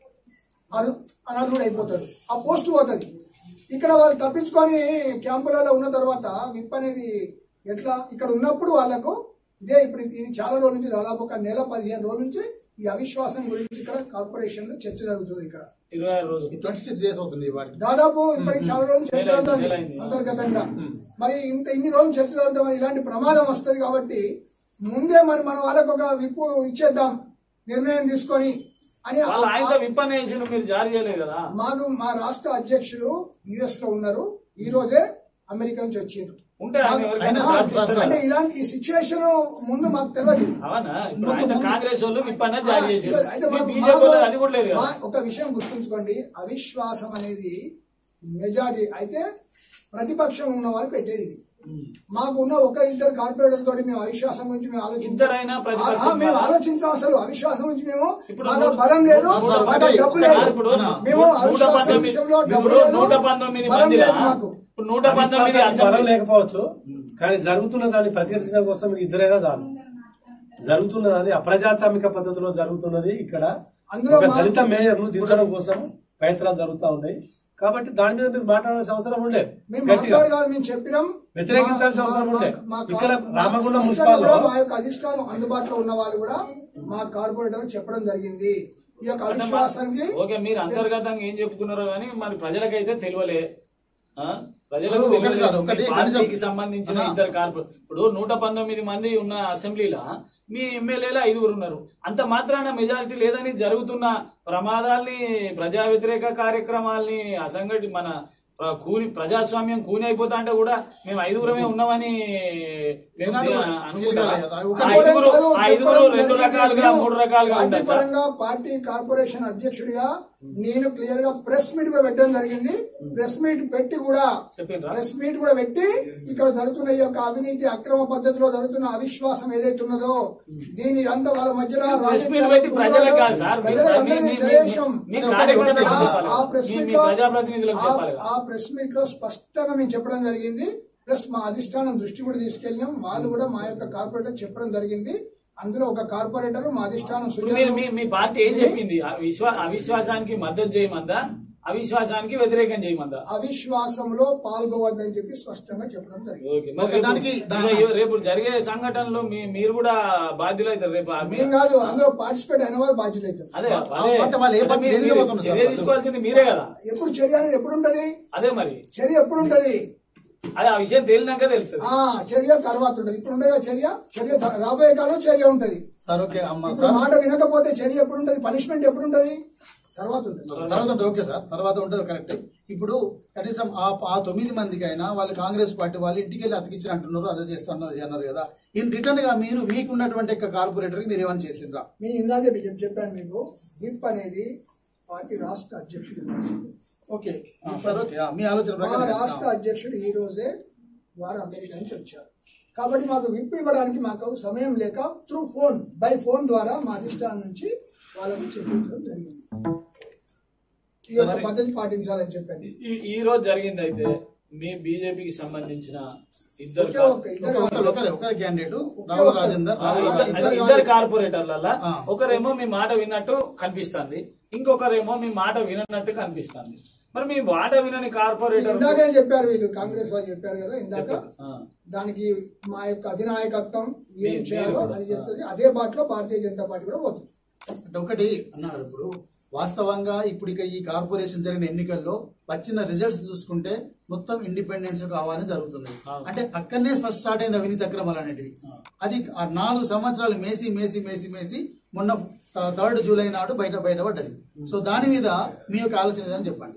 అరు అనర్హుడు అయిపోతాడు ఆ పోస్ట్ పోతుంది ఇక్కడ వాళ్ళు తప్పించుకొని క్యాంపులలో ఉన్న తర్వాత విప్ అనేది ఎట్లా ఇక్కడ ఉన్నప్పుడు వాళ్ళకు ఇదే ఇప్పుడు ఇది చాలా రోజుల నుంచి దాదాపు ఒక నెల పదిహేను రోజుల నుంచి ఈ అవిశ్వాసం గురించి ఇక్కడ కార్పొరేషన్ లో చర్చ జరుగుతుంది ఇక్కడ ఇరవై ఆరు రోజులు ట్వంటీ సిక్స్ డేస్ అవుతుంది వాటికి దాదాపు ఇప్పటికి చాలా రోజులు చర్చ నెల అయింది, జరుగుతుంది నెల అయింది. అంతర్గతంగా మరి ఇంత ఇన్ని రోజులు చర్చ జరుగుతుంది మరి ఇలాంటి ప్రమాదం వస్తుంది కాబట్టి ముందే మరి మన వాళ్ళకు ఒక విప్పు ఇచ్చేద్దాం నిర్ణయం తీసుకొని అని వాళ్ళ ఆ- ఆయన విప్పనే చేసిన మీరు జారీ చేయలేదు కదా మాకు మా రాష్ట్ర అధ్యక్షులు యుఎస్ లో ఉన్నారు ఈ రోజే అమెరికా నుంచి వచ్చిండ్రు ఉంటే ఆయన మాకు- ఎవరికైనా ఆయన సాక్షి సార్- ఇస్తారా? అంటే ఇలాంటి ఈ సిచ్యువేషన్ ముందు మాకు తెలియదు అవునా ఇప్పుడు ఆయన కాంగ్రెస్ వాళ్ళు విప్పనే జారీ చేసారు అయితే మాకు- బీజేపీ మాకు- అది కూడా లేదు కదా మా- ఒక విషయం గుర్తుంచుకోండి అవిశ్వాసం అనేది మెజారిటీ అయితే ప్రతిపక్షం ఉన్న వారు పెట్టేది ఇది మాకు ఉన్న ఒక ఇద్దరు కార్పొరేటర్ తోటి మేము అవిశ్వాసం గురించి మేము ఆలోచించాం ఇద్దరైనా ప్రతిపక్షం ఆ, మేము కాదా? ఆలోచించాం అసలు అవిశ్వాసం గురించి మేము ఇప్పుడు మాకు నూట- బలం లేదు సార్, సార్, మాకు ఒకటి- డబ్బు ఒకటి లేదు సార్, ఇప్పుడు మేము నూట అవిశ్వాసం పంతొమ్మిది విషయంలో డబ్బు ఇప్పుడు లేదు, నూట పంతొమ్మిది బలం మందిలా లేదు మాకు ఇప్పుడు నూట పంతొమ్మిది అవిశ్వాసానికి బలం అసెంబ్లీ లేకపోవచ్చు కానీ జరుగుతున్న దాన్ని ప్రతిఘటించడం కోసం ఇద్దరైనా చాలు జరుగుతున్నదని అప్రజాస్వామిక పద్ధతిలో జరుగుతున్నది ఇక్కడ అందులో ఒక మా- దళిత మేయర్ను దించడం కోసం ప్రయత్నాలు జరుగుతూ ఉన్నాయి కాబట్టి దాని మీద మీరు మాట్లాడాల్సిన అవసరం ఉండే మేము గట్టిగా మాట్లాడగలం మేము చెప్పినాం వ్యతిరేకించాల్సిన అవసరం ఉండే మా- మా- ఇక్కడ మా- రామగుండం స్పష్టంగా మున్సిపాల్లో కూడా మా యొక్క అధిష్టానం అందుబాటులో ఉన్న వాళ్ళు కూడా మా కార్పొరేటర్ చెప్పడం జరిగింది ఈ యొక్క అవిశ్వాసానికి ఓకే మీరు అంతర్గతంగా ఏం చెప్తున్నారో కానీ మరి ప్రజలకైతే తెలియలే ఆ? ప్రజలకు ఇప్పుడు ఒకటి తెలియలే. సార్, ఒకటి మీ కనీసం- పార్టీకి సంబంధించిన అన్నా. ఇద్దరు కార్పొరేట్ ఇప్పుడు నూట పంతొమ్మిది మంది ఉన్న అసెంబ్లీలో మీ ఎమ్మెల్యేలు ఐదుగురు ఉన్నారు అంత మాత్రాన మెజారిటీ లేదని జరుగుతున్న ప్రమాదాల్ని ప్రజా వ్యతిరేక కార్యక్రమాల్ని అసంఘటి మన ప్ర- కూని ప్రజాస్వామ్యం కూని అయిపోతా అంటే కూడా మేము ఐదుగురమే ఉన్నామని మేము ఏనాడు కూడా అనుకుంటారా? ఫీల్ కాలేదు. ఆ ఐదుగురు ఆ ఐదుగురు రెండు రకాలుగా మూడు రకాలుగా పార్టీ ఉండొచ్చా పరంగా పార్టీ కార్పొరేషన్ అధ్యక్షుడిగా నేను క్లియర్ గా ప్రెస్ మీట్ కూడా పెట్టడం జరిగింది ప్రెస్ మీట్ పెట్టి కూడా చెప్పిండ్రా? ప్రెస్ మీట్ కూడా పెట్టి ఇక్కడ జరుగుతున్న ఈ యొక్క అవినీతి అక్రమ పద్ధతిలో జరుగుతున్న అవిశ్వాసం ఏదైతే ఉన్నదో దీని అంతా వాళ్ళ మధ్యలో ప్రెస్ మీట్ పెట్టి ప్రజలకు కాదు సార్ మీ- ప్రజలకు మీ- అందరికీ మీ- మీ- తెలియజేసాం. మీ ఒకటి- కార్యకర్తలకు ఒకటి- చెప్పాలి ఆ కదా. ప్రెస్ మీ- మీట్ మీ లో ప్రజాప్రతినిధులకు ఆ- చెప్పాలి కదా. ఆ ప్రెస్ మీట్ లో స్పష్టంగా మేము చెప్పడం జరిగింది ప్లస్ మా అధిష్టానం దృష్టి కూడా తీసుకెళ్ళాం వాళ్ళు కూడా మా యొక్క కార్పొరేటర్ చెప్పడం జరిగింది అందులో ఒక కార్పొరేటర్ మా అధిష్టానం ఇప్పుడు మీరు మీ సుజాత మీ పార్టీ ఏం చెప్పింది ఆ విశ్వా అవిశ్వాసానికి మద్దతు చేయమందా అవిశ్వాసానికి వ్యతిరేకం చేయమందా అవిశ్వాసంలో పాల్గొవద్దని చెప్పి స్పష్టంగా చెప్పడం జరిగింది ఓకే మరి ఓకే, రేపు- దానికి- రేపు- రేపు జరిగే సంఘటనలో మీ మీరు కూడా బాధ్యులు అవుతారు రేపు ఆ- మేము కాదు అందులో పార్టిసిపేట్ అయిన వాళ్ళు బాధ్యులు అవుతారు అదే ఆ అదే పార్టీ వాళ్ళు ఏ అంటే పార్టీ మీరు- దేనికి మీరు పోతున్నారు సార్? చర్య తీసుకోవాల్సింది మీరే కదా ఎప్పుడు చర్య అనేది ఎప్పుడు ఉంటది అదే మరి చర్య ఎప్పుడు ఉంటది అదే ఆ విషయం తేలినాక తెలుస్తుంది ఆ చర్య తర్వాత ఉంటది ఇప్పుడు ఉండేగా చర్య చర్య త- రాబోయే కాలం చర్య ఉంటది సార్ ఓకే అమ్మ ఇప్పుడు సార్ మాట వినకపోతే చర్య ఎప్పుడు ఉంటది పనిష్మెంట్ ఎప్పుడు ఉంటది తర్వాత ఉంటుంది తర్వాత ఉంటుంది ఓకే సార్ తర్వాత ఉంటుంది కరెక్ట్ ఇప్పుడు కనీసం ఆ ఆ తొమ్మిది మందికి అయినా వాళ్ళు కాంగ్రెస్ పార్టీ వాళ్ళు ఇంటికి వెళ్ళి అతికించిన అంటున్నారు అదే చేస్తున్నారు ఇది అన్నారు కదా ఇన్ రిటర్న్ గా మీరు మీకున్నటువంటి కార్పొరేటర్ మీరు ఏమైనా చేసిండ్రా మీ ఇందాకే మీకు చెప్పాను మీకు విప్ అనేది పార్టీ రాష్ట్ర అధ్యక్షుడు ఇవ్వాల్సింది. ఓకే ఆ, సార్ ఓకే ఆ, మీ ఆలోచన మా ప్రకారం రాష్ట్ర అధ్యక్షుడు ఈ రోజే వారు అమెరికా నుంచి వచ్చారు కాబట్టి మాకు విప్ ఇవ్వడానికి మాకు సమయం లేక త్రూ ఫోన్ బై ఫోన్ ద్వారా మా అధిష్టానం నుంచి వాళ్ళకి చెప్పించడం జరిగింది ఈ యొక్క సరే. పద్ధతి పాటించాలని చెప్పండి ఈ- ఈ రోజు జరిగింది అయితే మీ బీజేపీకి సంబంధించిన ఇద్దరు ఒకే ఒక్క ఇద్దరు ఒక- ఒకరు ఒకరు ఒకరు క్యాండిడేట్ రాహుల్ రాజేందర్ రాహుల్ ఇద్దరు- రాజేందర్ అంటే ఇద్దరు కార్పొరేటర్ల ఆ. ఒకరేమో మీ మాట విన్నట్టు కనిపిస్తుంది ఇంకొకరేమో మీ మాట విననట్టు కనిపిస్తుంది మరి మీ మాట వినని కార్పొరేటర్ ఇందాకే చెప్పారు వీళ్ళు కాంగ్రెస్ వాళ్ళు చెప్పారు కదా ఇందాక ఆ. దానికి మా యొక్క అధినాయకత్వం ఏం మీ- చేయాలో మీరు- అది చేస్తుంది అదే బాటలో భారతీయ జనతా పార్టీ కూడా పోతుంది అంటే ఒకటి అన్నారు ఇప్పుడు వాస్తవంగా ఇప్పుడు ఇక ఈ కార్పొరేషన్ జరిగిన ఎన్నికల్లో వచ్చిన రిజల్ట్స్ చూసుకుంటే మొత్తం ఇండిపెండెన్స్ ఆహ్వానం జరుగుతుంది అవును. అంటే అక్కడనే ఫస్ట్ స్టార్ట్ అయింది అవినీతి అక్రమాలు అనేటివి అది ఆ నాలుగు సంవత్సరాలు మేసి మేసి మేసి మేసి మొన్న థర్డ్ జూలై నాడు బయట బయటపడ్డది సో దాని మీద మీ యొక్క ఆలోచన ఏదని చెప్పండి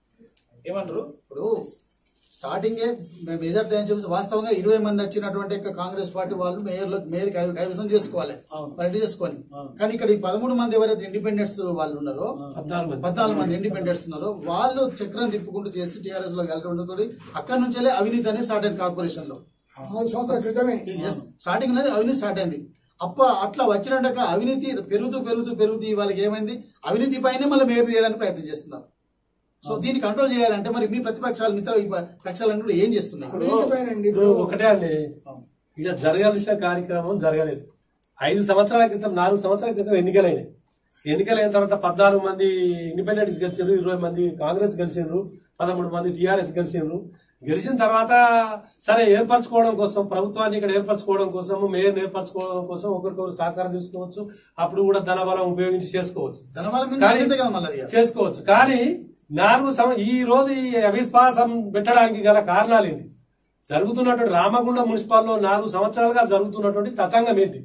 ఏమంటారు ఇప్పుడు స్టార్టింగే మేజర్ ఏం చెప్పి వాస్తవంగా ఇరవై మంది వచ్చినటువంటి యొక్క కాంగ్రెస్ పార్టీ వాళ్ళు మేయర్ మేయర్ కై- కైవసం చేసుకోవాలి అవును. రెడీ చేసుకొని అవును. కానీ ఇక్కడ ఈ పదమూడు మంది ఎవరైతే ఇండిపెండెంట్స్ వాళ్ళు ఉన్నారో పద్నాలుగు మంది పద్నాలుగు మంది ఇండిపెండెంట్స్ ఉన్నారో వాళ్ళు చక్రం తిప్పుకుంటూ చేసి టీఆర్ఎస్ లో వెళ్ళడం అక్కడ నుంచే అవినీతి అనేది స్టార్ట్ అయింది కార్పొరేషన్ లో మూడు సంవత్సరాల క్రితమే స్టార్టింగ్ అనేది అవినీతి స్టార్ట్ అయింది అప్ప అట్లా వచ్చినాక అవినీతి పెరుగుతూ పెరుగుతూ పెరుగుతూ వాళ్ళకి ఏమైంది అవినీతి పైనే మళ్ళీ మేయర్ చేయడానికి ప్రయత్నం చేస్తున్నారు సో దీన్ని కంట్రోల్ చేయాలంటే మరి మీ ప్రతిపక్షాలు మిత్ర పక్షాలన్నీ కూడా ఏం చేస్తున్నాయి అవినీతిపైనండి ఇప్పుడు ఇప్పుడు ఒకటే అండి ఇక్కడ జరగాల్సిన కార్యక్రమం జరగలేదు ఐదు సంవత్సరాల క్రితం నాలుగు సంవత్సరాల క్రితం ఎన్నికలైనాయి ఎన్నికలైన తర్వాత పద్నాలుగు మంది ఇండిపెండెంట్స్ గెలిచారు ఇరవై మంది కాంగ్రెస్ గెలిచిండ్రు పదమూడు మంది టీఆర్ఎస్ గెలిచిండ్రు గెలిచిన తర్వాత సరే ఏర్పరచుకోవడం కోసం ప్రభుత్వాన్ని ఇక్కడ ఏర్పరచుకోవడం కోసం మేయర్ ఏర్పరచుకోవడం కోసం ఒకరికొకరు సహకారం తీసుకోవచ్చు అప్పుడు కూడా ధనబలం ఉపయోగించి చేసుకోవచ్చు ధనబలం మీద కానీ- అవినీతే కదా మళ్ళీ అది. చేసుకోవచ్చు కానీ నాలుగు సం ఈ రోజు ఈ అవిశ్వాసం పెట్టడానికి గల కారణాలు ఏంటి జరుగుతున్నటువంటి రామగుండ మున్సిపాల్లో నాలుగు సంవత్సరాలుగా జరుగుతున్నటువంటి తతంగం ఏంటి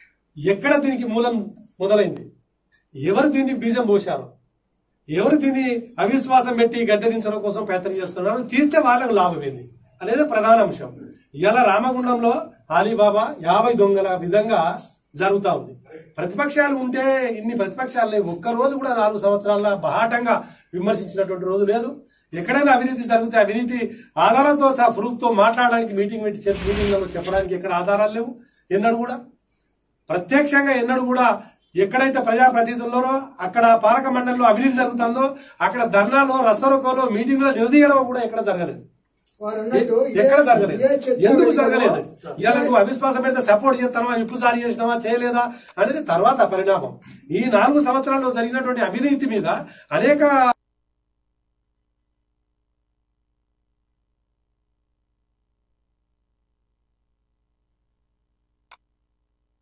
ఎక్కడ దీనికి మూలం మొదలైంది ఎవరు దీన్ని బీజం పోశారు ఎవరు దీన్ని అవిశ్వాసం పెట్టి గద్దెదించడం కోసం ప్రయత్నం చేస్తున్నారు తీస్తే వాళ్ళకు లాభం ఏంది అనేది ప్రధాన అంశం ఇలా రామగుండంలో అలీబాబా యాభై దొంగల విధంగా జరుగుతా ఉంది ప్రతిపక్షాలు ఉంటే ఇన్ని ప్రతిపక్షాలని ఒక్క రోజు కూడా నాలుగు సంవత్సరాల బహాటంగా విమర్శించినటువంటి రోజు లేదు ఎక్కడైనా అవినీతి జరిగితే అవినీతి ఆధారాలతో సహా ప్రూఫ్ తో మాట్లాడడానికి మీటింగ్ పెట్టి చెప్ప- మీటింగ్లలో చెప్పడానికి ఎక్కడ ఆధారాలు లేవు ఎన్నడూ కూడా ప్రత్యక్షంగా ఎన్నడూ కూడా ఎక్కడైతే ప్రజాప్రతినిధులున్నారో అక్కడ పాలక మండలిలో అవినీతి జరుగుతుందో అక్కడ ధర్నాలో రస్తరోకోలో మీటింగ్లో నిలదీయడం కూడా ఎక్కడ జరగలేదు వారు అన్నట్టు ఇదే- ఎక్కడ జరగలేదు ఇదే చర్చ ఎందుకు వేదికలో జరగలేదు ఇలా నువ్వు అవిశ్వాసం పెడితే సపోర్ట్ చేస్తావా విప్పు సారి చేసినావా చేయలేదా అనేది తర్వాత పరిణామం ఈ నాలుగు సంవత్సరాల్లో జరిగినటువంటి అవినీతి మీద అనేక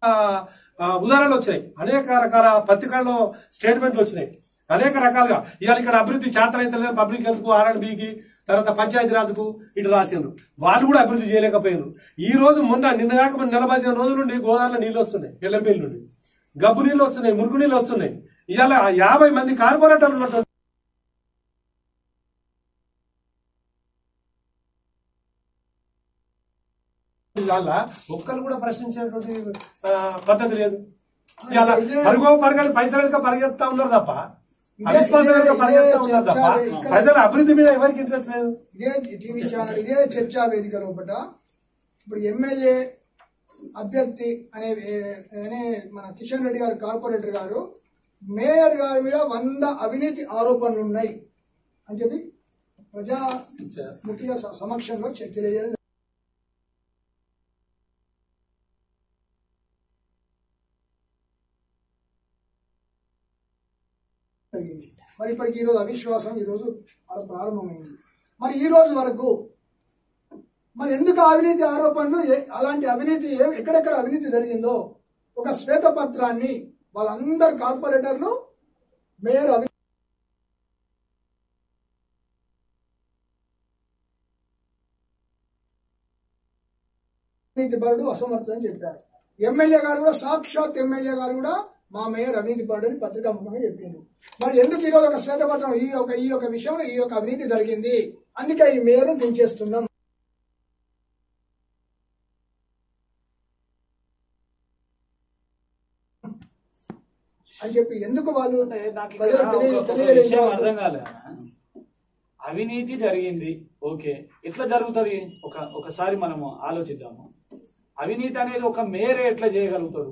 ఆ, ఉదాహరణలు వచ్చినాయి అనేక రకాల పత్రికల్లో స్టేట్మెంట్లు వచ్చినాయి అనేక రకాలుగా ఇవాళ ఇక్కడ అభివృద్ధి చేతనైతే లేదు పబ్లిక్ హెల్త్ కు ఆర్ఎండ్బికి తర్వాత పంచాయతీ రాజుకు ఇటు రాసిండ్రు వాళ్ళు కూడా అభివృద్ధి చేయలేకపోయారు ఈ రోజు మొన్న నిన్న కాక మొన్న నెల పదిహేను రోజుల నుండి గోదావరిలో నీళ్లు వస్తున్నాయి ఎల్లంపల్లి నుండి గబ్బు నీళ్లు వస్తున్నాయి మురుగు నీళ్లు వస్తున్నాయి ఇవాళ యాభై మంది కార్పొరేటర్లు ఉన్నటువంటి వాళ్ళ ఒక్కరు కూడా ప్రశ్నించేటువంటి ఆ, పద్ధతి లేదు ఇవాళ పరుగో పరగలి పైసలు వెనుక పరిగెత్తా ఉన్నారు తప్ప అవిశ్వాసం వెనుక పరిగెత్తా ఉన్నారు తప్ప ప్రజల అభివృద్ధి మీద ఎవరికి ఇంట్రెస్ట్ లేదు ఇదే టీవీ ఛానల్ ఇదే చర్చా వేదిక లోపల ఇప్పుడు ఎమ్మెల్యే అభ్యర్థి అనే అనే మన కిషన్ రెడ్డి గారు కార్పొరేటర్ గారు మేయర్ గారి మీద వంద అవినీతి ఆరోపణలు ఉన్నాయి అని చెప్పి ప్రజా ముఖ్య స- సమక్షంలో చె- తెలియజేయడం జరిగింది మరి ఇప్పటికి ఈరోజు అవిశ్వాసం ఈరోజు అలా ప్రారంభమైంది మరి ఈ రోజు వరకు మరి ఎందుకు అవినీతి ఆరోపణలు ఏ- అలాంటి అవినీతి ఏ- ఎక్కడెక్కడ అవినీతి జరిగిందో ఒక శ్వేతపత్రాన్ని వాళ్ళందరు కార్పొరేటర్లు మేయర్ అవి అవినీతి పరుడు అసమర్థుడు అని చెప్పారు ఎమ్మెల్యే గారు కూడా సాక్షాత్ ఎమ్మెల్యే గారు కూడా మా మేయర్ అవినీతి పరుడు అని పత్రికా ముఖంగా చెప్పిండు మరి ఎందుకు ఈరోజు ఒక శ్వేతపత్రం ఈ యొక్క ఈ యొక్క విషయంలో ఈ యొక్క అవినీతి జరిగింది అందుకే ఈ మేయర్ దించేస్తున్నాం అని చెప్పి ఎందుకు వాళ్ళు అంటే నాకు ఇక్కడ ప్రజలకు తెలియ ఒక- ఒక తెలియలేదు విషయం అర్థం కాలేదు అవినీతి జరిగింది ఓకే ఎట్లా జరుగుతుంది ఒక ఒకసారి మనము ఆలోచిద్దాము అవినీతి అనేది ఒక మేరే ఎట్లా చేయగలుగుతాడు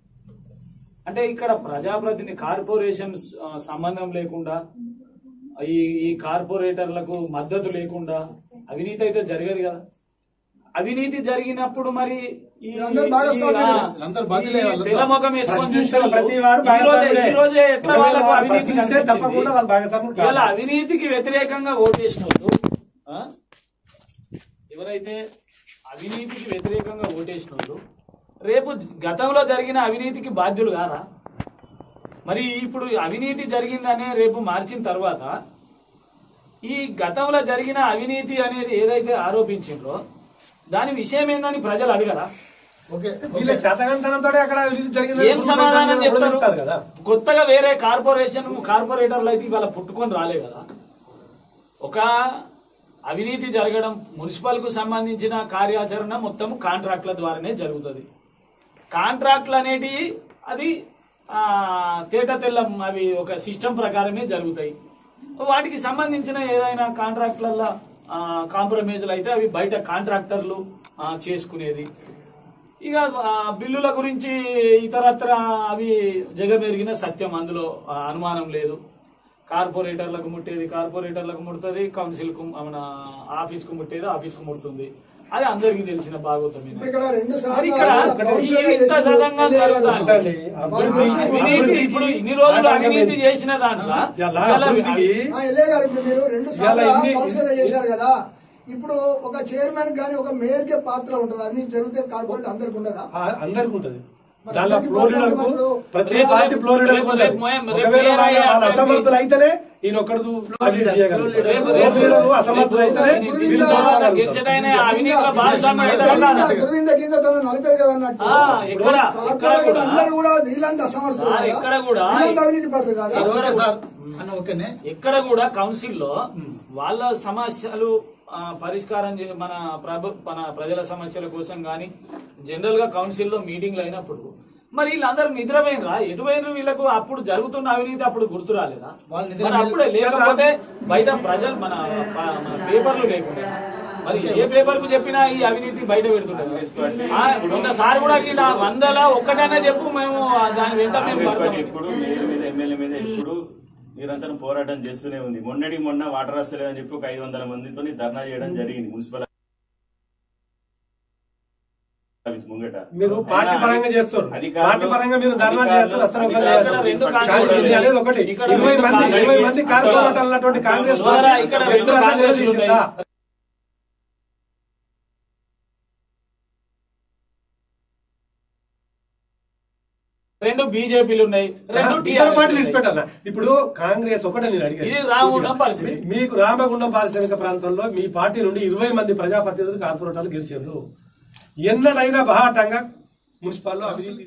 అంటే ఇక్కడ ప్రజాప్రతిని కార్పొరేషన్ సంబంధం లేకుండా ఈ ఈ కార్పొరేటర్లకు మద్దతు లేకుండా అవినీతి అయితే జరగదు కదా అవినీతి జరిగినప్పుడు మరి ఈ- వీళ్ళందరూ భాగస్వాములే ఈ- కదా. వీళ్ళందరూ బాధ్యులే ఈ వాళ్ళంతా. తెల్లముఖం వేసుకొని ప్రశ్నించిన చూసేవాళ్ళు ప్రతి వాడు ఈ రోజే- భాగస్వాముడే. ఈ రోజే ఎట్లా ఒకవేళ వాళ్ళకు వాళ్ళు అవినీతి ప్రశ్నిస్తే కనిపించింది? తప్పకుండా వాళ్ళు భాగస్వాములు కాదు. ఇవాళ అవినీతికి వ్యతిరేకంగా ఓటేసిన వాళ్ళు ఆ? ఎవరైతే అవినీతికి వ్యతిరేకంగా ఓటేసిన వాళ్ళు రేపు గతంలో జరిగిన అవినీతికి బాధ్యులు కారా మరి ఇప్పుడు అవినీతి జరిగిందనే రేపు మార్చిన తర్వాత ఈ గతంలో జరిగిన అవినీతి అనేది ఏదైతే ఆరోపించిండ్రో దాని విషయం ఏందని ప్రజలు అడగరా ఓకే వీళ్ళ చేతగంటనంతో అక్కడ అవినీతి జరిగిందని ఏం సమాధానం కూడా చెప్తారు కదా కొత్తగా వేరే కార్పొరేషన్ కార్పొరేటర్లు అయితే ఇవాళ పుట్టుకొని రాలే కదా ఒక అవినీతి జరగడం మున్సిపల్ కు సంబంధించిన కార్యాచరణ మొత్తం కాంట్రాక్ట్ల ద్వారానే జరుగుతుంది కాంట్రాక్ట్లు అనేటివి అది ఆ, తేట తెల్లం అవి ఒక సిస్టమ్ ప్రకారమే జరుగుతాయి వాటికి సంబంధించిన ఏదైనా కాంట్రాక్ట్లల్లో కాంప్రమైజ్లు అయితే అవి బయట కాంట్రాక్టర్లు ఆ, చేసుకునేది ఇక ఆ, బిల్లుల గురించి ఇతరత్ర అవి జగమెరిగిన సత్యం అందులో ఆ, అనుమానం లేదు కార్పొరేటర్లకు ముట్టేది కార్పొరేటర్లకు ముడుతుంది కౌన్సిల్ కు మన ఆఫీస్ కు ముట్టేది ఆఫీస్ కు ముడుతుంది అది అందరికీ తెలిసిన భాగవతమే ఇప్పుడు ఇక్కడ రెండు మరి ఇక్కడ సార్లు ఈ ఇంత సదంగా జరుగుతా అంటే అండి, అభివృద్ధి- అవినీతి అభివృద్ధికి ఇప్పుడు ఇన్ని రోజులు ఆటంకం అవినీతి లేదు. చేసిన దాంట్లో ఇలా ఇవాళ అభివృద్ధికి ఆ, ఎల్ఏ గారు ఇప్పుడు మీరు రెండు ఇవాళ సార్లు ఇన్ని- కౌన్సిలర్ చేశారు కదా ఇప్పుడు ఒక చైర్మన్ కానీ ఒక మేయర్ కే పాత్ర ఉంటుంది అది జరిగితే కార్పొరేట్ అందరికి ఉండదా ఆ, అందరికి ఉంటది మరి దానిలో అందరికీ ఫ్లో లీడర్ కు పాత్రలు ప్రతి రేపు- పార్టీ ఫ్లో లీడర్ రేపు- ఉంటది. రేపు మోయం- రేపు ఒకవేళ ఏ వాళ్ళ- వాళ్ళ అభ్యర్థి- అసమర్థులు అయితేనే ఈయన ఒక్కడు అభివృద్ధి చేయగలరు. రేపు- రేపు- ఫ్లో లీడర్ అసమర్థులు అయితేనే రేపు- వీళ్ళు రేపు- దోషాలు గెలిచేటాయన అవినీతిలో భాగస్వామ్యం అవుతాడన్నా? గురువింద కింద తను నలిపారు కదా అన్నట్టు ఆ, ఎక్కడ ఎక్కడ కూడా అందరూ కూడా వీళ్ళంతా సమర్థులు సార్, కదా? ఎక్కడ కూడా వీళ్ళంతా అవినీతి పడుతుంది కదా సార్ ఓకే సార్ అన్న ఓకేనే ఎక్కడ కూడా కౌన్సిల్లో వాళ్ళ సమస్యలు ఆ, పరిష్కారం చే- మన ప్రభు మన ప్రజల సమస్యల కోసం కానీ జనరల్ గా కౌన్సిల్లో మీటింగ్లు అయినప్పుడు మరి వీళ్ళందరూ నిద్రపోయినరా ఎటు పోయినరు వీళ్ళకు అప్పుడు జరుగుతున్న అవినీతి అప్పుడు గుర్తు రాలేదా వాళ్ళు నిద్ర మరి అప్పుడే లేకపోతే బయట ప్రజలు మన ప- మన పేపర్లు లేకుండా మరి ఏ పేపర్ కు చెప్పినా ఈ అవినీతి బయట పెడుతుంటారు ఆ, మొన్నసారి కూడా ఈయన వందల ఒక్కటైనా చెప్పు మేము ఆ దాని వెంట మేము కాంగ్రెస్ పార్టీ పడతాం. ఇప్పుడు మేయర్ మీద ఎమ్మెల్యే మీద ఇప్పుడు నిరంతరం పోరాటం చేస్తూనే ఉంది మొన్నటికి మొన్న వాటర్ వస్తలేదని చెప్పి ఒక ఐదు వందల మందితో ధర్నా చేయడం జరిగింది మున్సిపల్ ఆఫీస్ ముంగట మీరు పార్టీ అయినా పరంగా చేస్తారు అధికారులు- పార్టీ పరంగా మీరు ధర్నా అధికారులు- చేస్తారు అసలు ఒకరు అధికారులు చేయొచ్చు. రెండు కానీ కాంగ్రెస్ ఇది అనేది ఒకటి ఇక్కడ ఇరవై రెండు మంది కాంగ్రెస్ ఇరవై మంది కార్పొరేటర్లు ఉన్నటువంటి కాంగ్రెస్ ద్వారా పార్టీ ఇక్కడ ఎప్పుడు రెండు ధర్నా కాంగ్రెస్లు చేసిందా? ఉన్నాయి. రెండు బీజేపీలు ఉన్నాయి రెండు ఇతర టీఆర్ఎస్ పార్టీలు ఉన్నాయి. ఇచ్చిపెట్టాలా ఇప్పుడు కాంగ్రెస్ ఒకటే నేను అడిగాను ఇది రామగుండం పారిశ్రామిక. మీ- మీకు రామగుండం పారిశ్రామిక ప్రాంతంలో మీ పార్టీ నుండి ఇరవై మంది ప్రజాప్రతినిధులు కార్పొరేటర్లు గెలిచారు ఎన్నడైనా బహాటంగా మున్సిపాల్లో అభివృద్ధి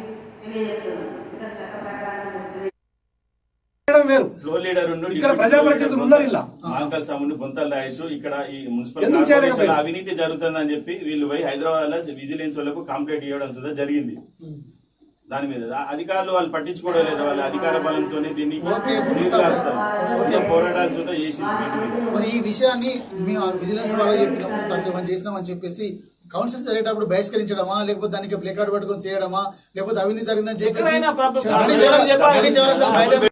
చేయడం వేరు ఫ్లోర్ లీడర్ ఉండు, ఇక్కడ డిప్యూటీ ప్రజాప్రతినిధులు ఫ్లోర్ ఉన్నారు లీడర్ ఇలా. మహాకాల్ సాముండు బొంతల రాయేష్ ఇక్కడ ఈ మున్సిపల్ ఎందుకు కార్పొరేషన్ చేయలేకపోయారు? అవినీతి జరుగుతుందని చెప్పి వీళ్ళు పోయి హైదరాబాద్ లో విజిలెన్స్ వాళ్ళకు కంప్లైంట్ ఇవ్వడం సుధా జరిగింది దాని మీద ఆ అధికారులు వాళ్ళు పట్టించుకోవడం లేదు వాళ్ళ అధికార బలంతో దీన్ని ఓకే, తీసుకురాస్తారు. ఓకే. ఇంకా పోరాటాలు సుధా చేసి వీటి మీద. మరి ఈ విషయాన్ని మేము విజిలెన్స్ వాళ్ళు చెప్పినాము దానికి మనం చేసినామని చెప్పేసి కౌన్సిల్ జరిగేటప్పుడు బహిష్కరించడమా లేకపోతే దానికి ప్లే కార్డు పట్టుకొని చేయడమా లేకపోతే అవినీతి జరిగిందని చెప్పేసి ఎక్కడైనా ప్రభుత్వం చౌరడి నిజం చౌరస్తా- చెప్పాలి. చౌరడి చౌరస్తా బయట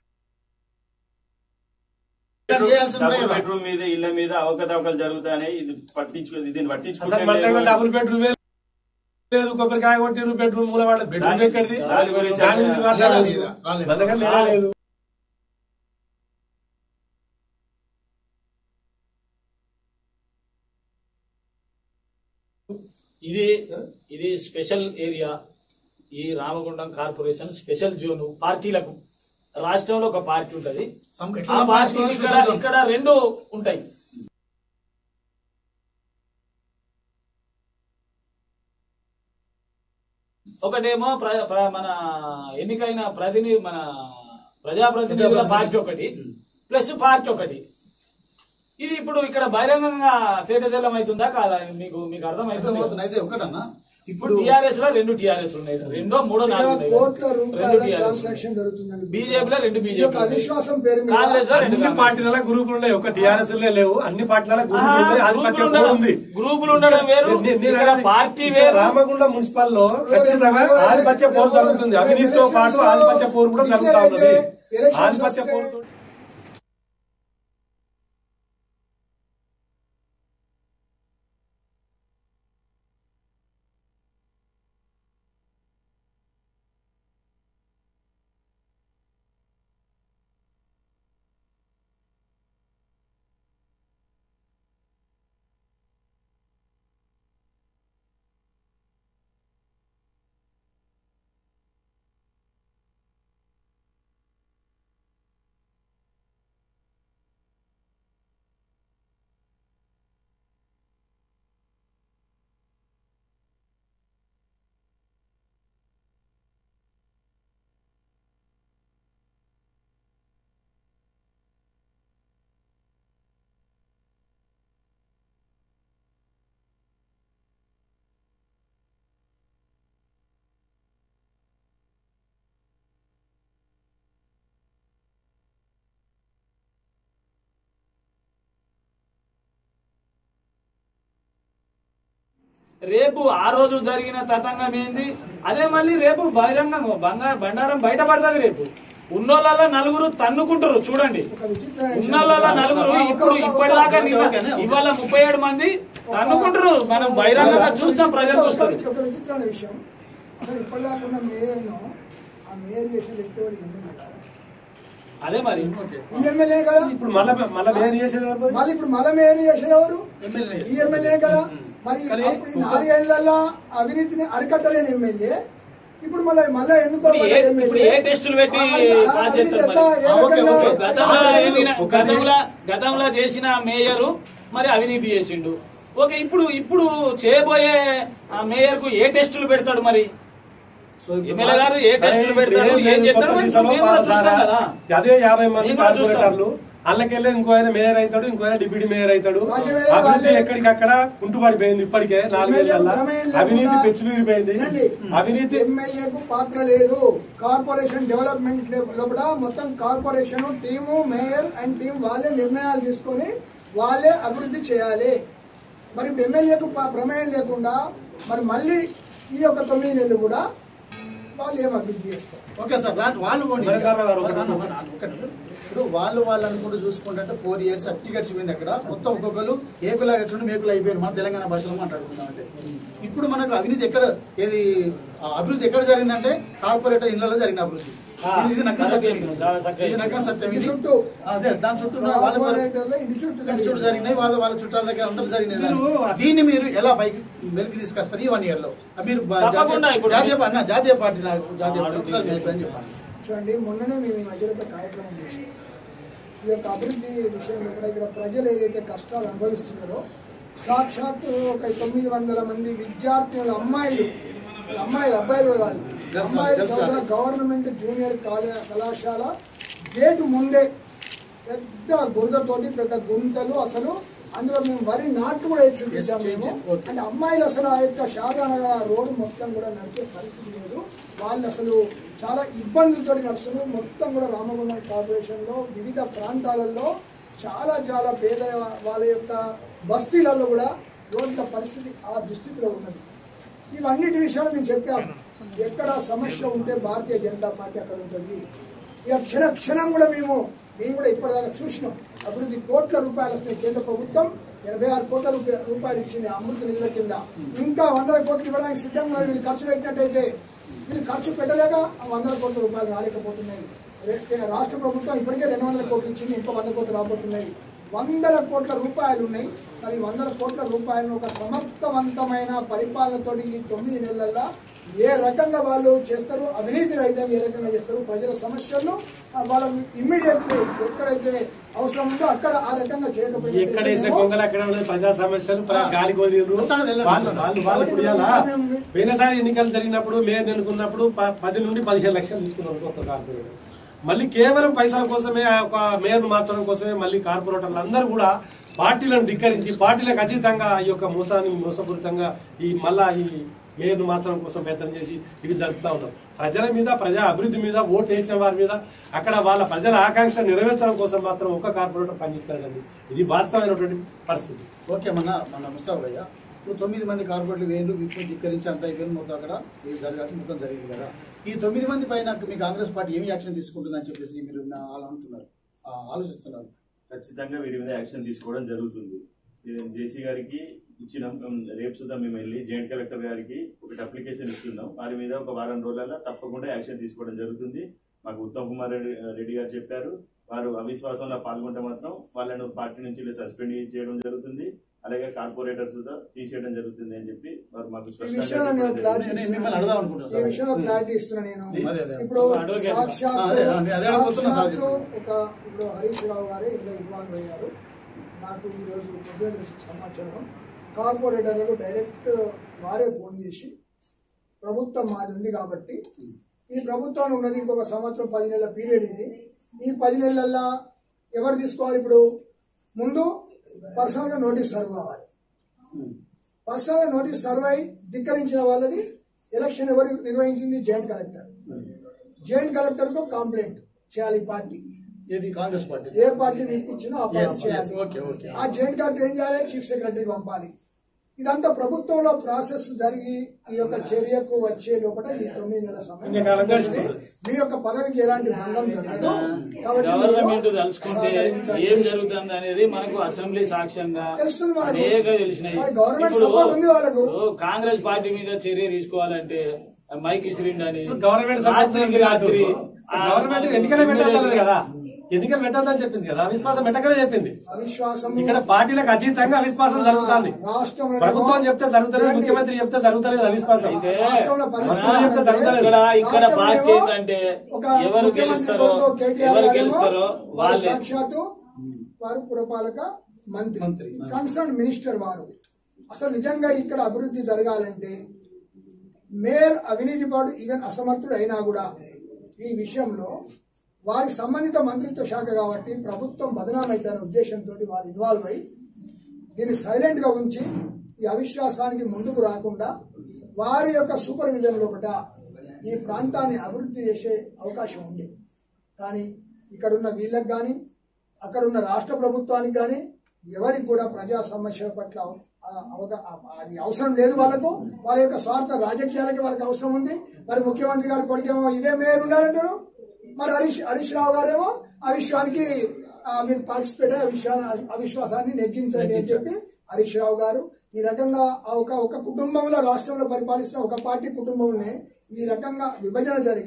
చేయాల్సి ఉండే డబుల్ కదా. బెడ్రూమ్ మీద ఇళ్ల మీద అవకతవకలు జరుగుతాయని ఇది పట్టించుకో దీన్ని అసలు పట్టించుకుంటే మన దగ్గర డబుల్ బెడ్రూమ్ లేదు కొబ్బరికాయ కొట్టిరు బెడ్రూమ్ మూల వాళ్ళ బెడ్రూమ్ దాని- ఎక్కడిది దాని గురించి దాని గురించి మాట్లాడలేదు. రాలేదు, రాలేదు. మన దగ్గర లేనే లేదు ఇది ఇది స్పెషల్ ఏరియా ఈ రామగుండం కార్పొరేషన్ స్పెషల్ జోన్ పార్టీలకు రాష్ట్రంలో ఒక పార్టీ ఉంటది సమ్- ఆ ఎట్లా పార్టీ మార్చుకోవాలి ఇక్కడ స్పెషల్ జోన్? ఇక్కడ రెండు ఉంటాయి ఒకటేమో ప్ర- ప్ర- మన ఎన్నికైన ప్రతినిధి మన ప్రజాప్రతినిధుల ప్రజాప్రతినిధి. పార్టీ ఒకటి ప్లస్ పార్టీ ఒకటి ఇది ఇప్పుడు ఇక్కడ బహిరంగంగా తేటతెల్లం అవుతుందా కాదా మీకు మీకు అర్థమవుతుంది అర్థమవుతుంది అయితే ఒకటన్నా ఇప్పుడు ఇప్పుడు టిఆర్ఎస్ లో రెండు టిఆర్ఎస్ ఉన్నాయి రెండో మూడో నాలుగు ఉన్నాయి కోట్ల రెండు రూపాయల టిఆర్ఎస్ ట్రాన్సాక్షన్ జరుగుతుందండి బీజేపీలో రెండు ఈ యొక్క బీజేపీ అవిశ్వాసం పేరు మీద కాంగ్రెస్ లో రెండు అన్ని కాంగ్రెస్. పార్టీల గ్రూపులు ఉన్నాయి ఒక టిఆర్ఎస్ లేవు అన్ని పార్టీల ఆహా, గ్రూపులు ఉన్నాయి ఆధిపత్య గ్రూపులు పోరు ఉండడం- ఉంది గ్రూపులు ఉండడం వేరు నేను- నేను ఇక్కడ అనేది పార్టీ ఇక్కడ వేరు రామగుండం మున్సిపల్ లో ఖచ్చితంగా ఆధిపత్య పోరు జరుగుతుంది అవినీతితో పాటు ఆధిపత్య పోరు కూడా జరుగుతా ఉన్నది ఆధిపత్య పోరు రేపు ఆ రోజు జరిగిన తతంగం ఏంది అదే మళ్ళీ రేపు బహిరంగంగా బంగారు బండారం బయటపడుతుంది రేపు ఉన్నోళ్ళ నలుగురు తన్నుకుంటారు చూడండి ఒక విచిత్రమైన విషయం. ఉన్నోళ్ళ నలుగురు ఒక- ఇప్పుడు ఒక- ఇప్పటిదాకా ఒక- నిన్న ఒక- ఒక- ఇవాళ ముప్పై ఏడు మంది తన్నుకుంటారు మనం బహిరంగంగా చూస్తాం ప్రజలు ఒక- చూస్తారు ఒక- ఒక విచిత్రమైన విషయం అసలు ఇప్పటిదాకా ఉన్న మేయర్ను ఆ మేయర్ చేసిన వ్యక్తి వాడు ఎమ్మెల్యే కాదా? అదే మరి ఈ ఎమ్మెల్యే కదా ఇప్పుడు మళ్ళా మళ్ళా వేరు చేసేది ఎవరు మరి? మళ్ళీ ఇప్పుడు మళ్ళీ మేయర్ చేసేది ఎవరు ఎమ్మెల్యే ఈ ఎమ్మెల్యే కదా మరి కానీ అప్పుడు ఈ నాలుగేళ్లలో అవినీతిని అరికట్టలేని ఎమ్మెల్యే ఇప్పుడు మళ్ళీ మళ్ళీ ఇప్పుడు ఏ- ఇప్పుడు ఏ టెస్టులు పెట్టి పాస్ చేస్తారు మరి? ఆ, ఓకే, ఓకే. గతంలో ఏమిన- ఒకటి- గతంలో గతంలో చేసిన మేయరు మరి అవినీతి చేసిండు ఓకే ఇప్పుడు ఇప్పుడు చేయబోయే ఆ మేయర్ కు ఏ టెస్టులు పెడతాడు మరి సో ఇప్పుడు ఎమ్మెల్యే గారు ఏ టెస్టులు పెడతాడు ఏం ఏం లేదు, చేస్తాడు కొత్త మరి సీసాలో మేము కూడా పాల చూస్తాం సారా. కదా అదే యాభై మంది మేము కూడా చూస్తాం. కార్పొరేటర్లు అందుకెళ్ళి ఇంకో ఆయన మేయర్ అవుతాడు ఇంకో ఆయన డిప్యూటీ మేయర్ అవుతాడు రాజ్యమేళ అభివృద్ధి వాళ్ళే- ఎక్కడికక్కడ కుంటుపడిపోయింది ఇప్పటికే నాలుగేళ్ల అవినీతి పెచ్చిమీరిపోయింది అవినీతి ఎమ్మెల్యేకు పాత్ర లేదు కార్పొరేషన్ డెవలప్మెంట్ లే- లోపల మొత్తం corporation team mayor and team వాళ్ళే నిర్ణయాలు తీసుకొని వాళ్ళే అభివృద్ధి చేయాలి మరి ఇప్పుడు ఎమ్మెల్యేకు ప- ప్రమేయం లేకుండా మరి మళ్ళీ ఈ యొక్క తొమ్మిది నెలలు కూడా వాళ్ళు ఏం అభివృద్ధి చేస్తారు ఓకే సార్ దాంట్లో వాళ్ళు పోనీ. మణికార్ల గారు ఒకటి అన్న, అన్న, అన్న, ఒకటి. ఇప్పుడు వాళ్ళు వాళ్ళు అనుకుంటూ చూసుకుంటే ఫోర్ ఇయర్స్ అట్టి గడిచిపోయింది అక్కడ మొత్తం ఒక్కొక్కరు ఏకులా గడిచిన మేకులు అయిపోయారు మన తెలంగాణ భాషలో మాట్లాడుకుందాం అంటే ఇప్పుడు మనకు అవినీతి ఎక్కడ ఏది ఆ అభివృద్ధి ఎక్కడ జరిగిందంటే కార్పొరేటర్ ఇళ్లలో జరిగిన అభివృద్ధి ఆ, ఇది- ఇది నగ్న కరెక్ట్ సత్యం చెప్పినావు, చాలా చక్కగా ఇది నగ్న సత్యం ఇది చుట్టూ అదే దాని చుట్టూ ఉన్న వాళ్ళ వాళ్ళ- కార్పొరేటర్ల ఇంటి చుట్టూ దాని చుట్టూ జరిగినాయి వాళ్ళ వాళ్ళ చుట్టాల దగ్గర అందరూ జరిగినాయి దాన్ని. దీన్ని మీరు ఎలా పైకి వెలికి తీసుకొస్తారు ఈ వన్ ఇయర్ లో ఆ మీరు బ- తప్పకుండా జాతీయ- ఇప్పుడు జాతీయ అన్న జాతీయ పార్టీ నాకు జాతీయ పార్టీ ఒకసారి మీ అభిప్రాయం చెప్పండి చూడండి మొన్ననే మేము ఈ మధ్యలో ఒక కార్యక్రమం చేసాం ఈ యొక్క అభివృద్ధి విషయంలో కూడా ఇక్కడ ప్రజలు ఏదైతే కష్టాలు అనుభవిస్తున్నారో సాక్షాత్తు ఒక తొమ్మిది వందల మంది విద్యార్థుల అమ్మాయిలు అమ్మాయిలు అబ్బాయిలు కూడా కాదు Girls, అమ్మాయిలు girls చదువుతున్న గవర్నమెంట్ జూనియర్ కాలే- కళాశాల గేటు ముందే పెద్ద బురదతోటి పెద్ద గుంతలు అసలు అందులో మేము వరి నాట్లు కూడా వేసి చూపించాము మేము okay. అంటే అమ్మాయిలు అసలు ఆ యొక్క షాదానగా రోడ్డు మొత్తం కూడా నడిచే పరిస్థితి లేదు వాళ్ళు అసలు చాలా ఇబ్బందులతో నడుస్తున్నారు మొత్తం కూడా రామగుండం కార్పొరేషన్లో వివిధ ప్రాంతాలలో చాలా చాలా పేద వాళ్ళ యొక్క బస్తీలలో కూడా రోడ్ల పరిస్థితి ఆ దుస్థితిలో ఉన్నది ఇవన్నిటి విషయాలు మేము చెప్పాము ఎక్కడ సమస్య ఉంటే భారతీయ జనతా పార్టీ అక్కడ ఉంటుంది ఇక క్షణ క్షణం కూడా మేము మేము కూడా ఇప్పటిదాకా చూసినాం అభివృద్ధి కోట్ల రూపాయలు వస్తాయి కేంద్ర ప్రభుత్వం ఎనభై ఆరు కోట్ల రూపాయ- రూపాయలు ఇచ్చింది అమృత నిధుల కింద ఇంకా వందల కోట్లు ఇవ్వడానికి సిద్ధంగా ఉన్నారు. వీళ్ళు ఖర్చు పెట్టినట్టయితే వీళ్ళు ఖర్చు పెట్టలేక ఆ వందల కోట్ల రూపాయలు రాలేకపోతున్నాయి రే- రాష్ట్ర ప్రభుత్వం ఇప్పటికే రెండు వందల కోట్లు ఇచ్చింది ఇంకా వంద కోట్లు రాబోతున్నాయి వందల కోట్ల రూపాయలు ఉన్నాయి మరి వందల కోట్ల రూపాయలను ఒక సమర్థవంతమైన పరిపాలనతో ఈ తొమ్మిది నెలల్లో ఏ రకంగా వాళ్ళు చేస్తారు అవినీతి రహితంగా ఏ రకంగా చేస్తారు ప్రజల సమస్యలను ఆ, వాళ్ళకు ఇమ్మీడియట్లీ ఎక్కడైతే అవసరం ఉందో అక్కడ ఆ రకంగా చేయకపోతే ఎక్కడ వేసిన కొంగలు అక్కడ ఉన్నది ప్రజా సమస్యలు ప్ర- గాలి కోదిరు మొత్తాన్ని వెళ్ళండి. వాళ్ళు వాళ్ళు వాళ్ళు ఇప్పుడు ఇవాళ పోయినసారి ఎన్నికలు జరిగినప్పుడు మేయర్ ఎన్నుకున్నప్పుడు ప- పది నుండి పదిహేను లక్షలు తీసుకున్నారు ఒక కార్పొరేటర్ మళ్ళీ కేవలం పైసల కోసమే ఆ ఒక మేయర్ మార్చడం కోసమే మళ్ళీ కార్పొరేటర్లు అందరూ కూడా పార్టీలను ధిక్కరించి పార్టీలకు అతీతంగా ఈ యొక్క మోసాన్ని మోసపూరితంగా ఈ మళ్ళా ఈ మేయర్ను మార్చడం కోసం ప్రయత్నం చేసి ఇవి జరుపుతా ఉన్నాం ప్రజల మీద ప్రజా అభివృద్ధి మీద ఓటు వేసిన వారి మీద అక్కడ వాళ్ళ ప్రజల ఆకాంక్ష నెరవేర్చడం కోసం మాత్రం ఒక కార్పొరేటర్ పనిచేస్తారండి ఇది వాస్తవమైనటువంటి పరిస్థితి ఓకే మన మన ముస్తాఫ్ భయ్య ఇప్పుడు తొమ్మిది మంది కార్పొరేట్లు వేలు విప్పు ధిక్కరించి అంత అయిపోయింది మొత్తం అక్కడ ఇది జరగాల్సి మొత్తం జరిగింది కదా ఈ తొమ్మిది మంది పైన మీ కాంగ్రెస్ పార్టీ ఏమి యాక్షన్ తీసుకుంటుందని చెప్పేసి మీరు నా- అలా అంటున్నారు ఆ, ఆలోచిస్తున్నారు ఖచ్చితంగా వీరి మీద యాక్షన్ తీసుకోవడం జరుగుతుంది ఇది జేసీ గారికి ఇచ్చినాం ఉమ్, రేపు సుధా మేము వెళ్ళి జాయింట్ కలెక్టర్ గారికి ఒకటి అప్లికేషన్ ఇస్తున్నాం వారి మీద ఒక వారం రోజులలో తప్పకుండా యాక్షన్ తీసుకోవడం జరుగుతుంది మాకు ఉత్తమ్ కుమార్ రెడ్డి రెడ్డి గారు చెప్పారు వారు అవిశ్వాసంలో పాల్గొంటే మాత్రం వాళ్ళను పార్టీ నుంచి సస్పెండ్ చేయడం జరుగుతుంది అలాగే కార్పొరేటర్స్ కూడా తీసేయడం జరుగుతుంది అని చెప్పి వారు మాకు ఈ స్పష్టంగా విషయంలో నేను చెప్పడం క్లారిటీ జరిగింది. నేను మిమ్మల్ని అడదాం అనుకుంటున్నాను ఈ సార్. విషయంలో క్లారిటీ ఇస్తున్నా నేను అదే, అదే. ఇప్పుడు అడ్వకేట్. సాక్షాత్తు అదే, అదే, అదే అడగబోతున్నా సార్ సాక్షాత్తు ఒక ఇప్పుడు హరీష్ రావు గారే ఇందులో ఇన్వాల్వ్ అయ్యారు నాకు ఈరోజు పొద్దున తెలిసిన సమాచారం కార్పొరేటర్లకు డైరెక్ట్ వారే ఫోన్ చేసి ప్రభుత్వం మాది ఉంది కాబట్టి ఈ ప్రభుత్వం ఉన్నది ఇంకొక సంవత్సరం పది నెలల పీరియడ్ ఇది ఈ పది నెలల్లో ఎవరు తీసుకోవాలి ఇప్పుడు ముందు పర్సనల్గా నోటీస్ సర్వ్ కావాలి ఉమ్. పర్సనల్ నోటీస్ సర్వ్ అయి ధిక్కరించిన వాళ్ళది ఎలక్షన్ ఎవరు నిర్వహించింది జాయింట్ కలెక్టర్ జాయింట్ కలెక్టర్ కు కంప్లైంట్ చేయాలి పార్టీ ఏది కాంగ్రెస్ పార్టీ ఏ పార్టీ ఇప్పించినా ఆ Yes, పార్టీ చేయాలి yes, okay, okay. ఆ జాయింట్ కలెక్టర్ ఏం చేయాలి చీఫ్ సెక్రటరీ పంపాలి ఇదంతా ప్రభుత్వంలో ప్రాసెస్ జరిగి ఈ యొక్క చర్యకు వచ్చే లోపల ఈ తొమ్మిది నెలల సమయం ఎన్నికల ఉంటుంది. గడిచిపోతుంది. మీ యొక్క పదవికి ఎలాంటి భంగం జరగదు కాబట్టి గవర్నమెంట్ మీరు తలుచుకుంటే సహకరించండి. ఏం జరుగుతుంది అనేది మనకు అసెంబ్లీ సాక్ష్యంగా తెలుస్తుంది మనకు. అనేక తెలిసినాయి మరి గవర్నమెంట్ ఇప్పుడు సపోర్ట్ ఉంది వాళ్ళకు. ఇప్పుడు కాంగ్రెస్ పార్టీ మీద చర్య తీసుకోవాలంటే మైక్ ఇసిరిండి అని ఇప్పుడు గవర్నమెంట్ సపోర్ట్ రాత్రికి ఉంది రాత్రి కాదు. గవర్నమెంట్ ఎన్నికలు పెట్టాలి కదా ఎన్నికలు పెట్టాలని చెప్పింది కదా అవిశ్వాసం పెట్టకనే చెప్పింది అవిశ్వాసం ఇక్కడ పార్టీలకు అతీతంగా అవిశ్వాసం జరుగుతుంది రాష్ట్రంలో ప్రభుత్వం చెప్తే జరుగుతలేదు ముఖ్యమంత్రి చెప్తే జరుగుతలేదు అవిశ్వాసం అయితే రాష్ట్రంలో పరిస్థితి మనం చెప్తే జరుగుతలేదు. ఇక్కడ ఇక్కడ రాష్ట్రంలో పార్టీ ఏంటంటే ఒక ఎవరు ముఖ్యమంత్రి గెలుస్తారో కొడుకు కేటీఆర్ ఎవరు గారేమో గెలుస్తారో వారు వాళ్ళే సాక్షాత్తు వారు పురపాలక మంత్రి మంత్రి. కన్సర్న్ మినిస్టర్ వారు అసలు నిజంగా ఇక్కడ అభివృద్ధి జరగాలంటే మేయర్ అవినీతి పాటు ఈవెన్ అసమర్థుడు అయినా కూడా ఈ విషయంలో వారి సంబంధిత మంత్రిత్వ శాఖ కాబట్టి ప్రభుత్వం బదనామైతే ఉద్దేశంతో వారు ఇన్వాల్వ్ అయి దీన్ని సైలెంట్ గా ఉంచి ఈ అవిశ్వాసానికి ముందుకు రాకుండా వారి యొక్క సూపర్విజన్ లోపల ఈ ప్రాంతాన్ని అభివృద్ధి చేసే అవకాశం ఉంది కానీ ఇక్కడున్న వీళ్ళకి కానీ అక్కడున్న రాష్ట్ర ప్రభుత్వానికి కానీ ఎవరికి కూడా ప్రజా సమస్యల పట్ల ఆ- అవగా- ఆ- అది అవసరం లేదు వాళ్ళకు వాళ్ళ యొక్క స్వార్థ రాజకీయాలకి వాళ్ళకి అవసరం ఉంది మరి ముఖ్యమంత్రి గారు కొడుకేమో ఇదే మేయర్ ఉండాలంటారు మరి హరీష్ హరీష్ రావు గారేమో ఆ విషయానికి ఆ, మీరు పార్టిసిపేట్ అయ్యి అవిశ్వాసాన్ని అవిశ్వాసాన్ని నెగ్గించండి అని చెప్పి హరీష్ రావు గారు ఈ రకంగా ఆ ఒక ఒక కుటుంబంలో రాష్ట్రంలో పరిపాలిస్తున్న ఒక పార్టీ కుటుంబంలో ఈ రకంగా విభజన జరిగి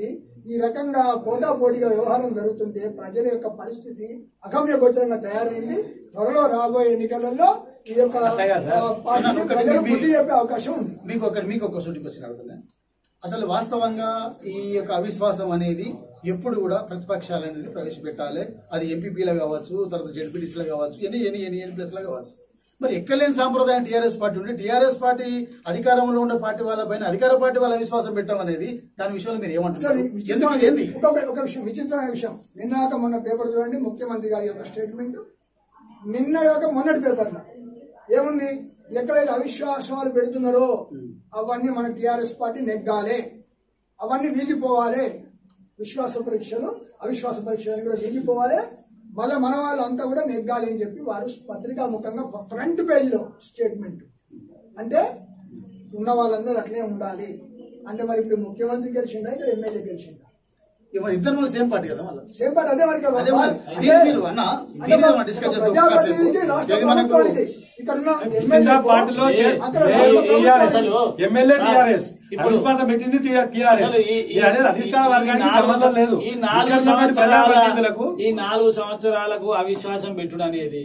ఈ రకంగా పోటాపోటీగా వ్యవహారం జరుగుతుంటే ప్రజల యొక్క పరిస్థితి అగమ్య గోచరంగా తయారైంది త్వరలో రాబోయే ఎన్నికలలో ఈ యొక్క అట్లాగా సార్. ఆ, పార్టీని ఒకటి ప్రజలు మీ- బుద్ధి చెప్పే అవకాశం ఉంది మీకు ఒక మీకు ఒక సూటికి వచ్చిన అడుగుతుంది అసలు వాస్తవంగా ఈ యొక్క అవిశ్వాసం అనేది ఎప్పుడు కూడా ప్రతిపక్షాలనేది ప్రవేశపెట్టాలి అది ఎంపీపీలో కావచ్చు తర్వాత జడ్పీటీసీలో కావచ్చు ఎన్ని ఎన్ని ఎన్ని ఎన్ని ప్లేస్లో కావచ్చు మరి ఎక్కలేని సాంప్రదాయం టీఆర్ఎస్ పార్టీ ఉండి టీఆర్ఎస్ పార్టీ అధికారంలో ఉండే పార్టీ వాళ్ళ పైన అధికార పార్టీ వాళ్ళ విశ్వాసం పెట్టడం అనేది దాని విషయంలో మీరు సార్, ఏమంటారు ఈ ఎందుకు విచిత్రమైన- ఇది ఏంది ఒక- ఒక విషయం విచిత్రమైన విషయం నిన్నాక మొన్న పేపర్ చూడండి ముఖ్యమంత్రి గారి యొక్క స్టేట్మెంట్ నిన్న కాక మొన్నటి పేపర్లో ఏముంది ఎక్కడైతే అవిశ్వాసాలు పెడుతున్నారో అవన్నీ మన టిఆర్ఎస్ పార్టీ నెగ్గాలి అవన్నీ వీగిపోవాలి విశ్వాస పరీక్షలు అవిశ్వాస పరీక్షలు కూడా వీగిపోవాలి మళ్ళీ మన వాళ్ళు అంతా కూడా నెగ్గాలి అని చెప్పి వారు పత్రికా ముఖంగా ఫ్రంట్ పేజీలో స్టేట్మెంట్ అంటే ఉన్న వాళ్ళందరూ అట్లనే ఉండాలి అంటే మరి ఇప్పుడు ముఖ్యమంత్రి గెలిచిండా ఇక్కడ ఎమ్మెల్యే గెలిచిండా మరి ఇద్దరు మళ్ళీ సేమ్ పార్టీ కదా మళ్ళీ సేమ్ పార్టీ అదే మరి కదా. అదే మరి అంటే- దీన్ని మీరు అన్న అంటే దీని మీద ఒక మనం డిస్కస్ ప్రజాప్రతినిధికి రాష్ట్ర చేద్దాం మనకు ప్రభుత్వానికి ఇక్కడ ఉన్న కింద ఎమ్మెల్యే పార్టీలో చే- అక్కడ ఏ- రాష్ట్ర ఏ- ప్రభుత్వానికి అసలు ఎమ్మెల్యే సార్, టీఆర్ఎస్ ఇప్పుడు- అవిశ్వాసం పెట్టింది టీఆర్ఎస్ అసలు ఈ- ఈ- ఇది అనేది అధిష్టాన ఈ వర్గానికి నాలుగు- సంబంధం లేదు ఈ నాలుగు ఇక్కడ ఉన్నటువంటి సంవత్సరాల ప్రజాప్రతినిధులకు ఈ నాలుగు సంవత్సరాలకు అవిశ్వాసం పెట్టుడు అనేది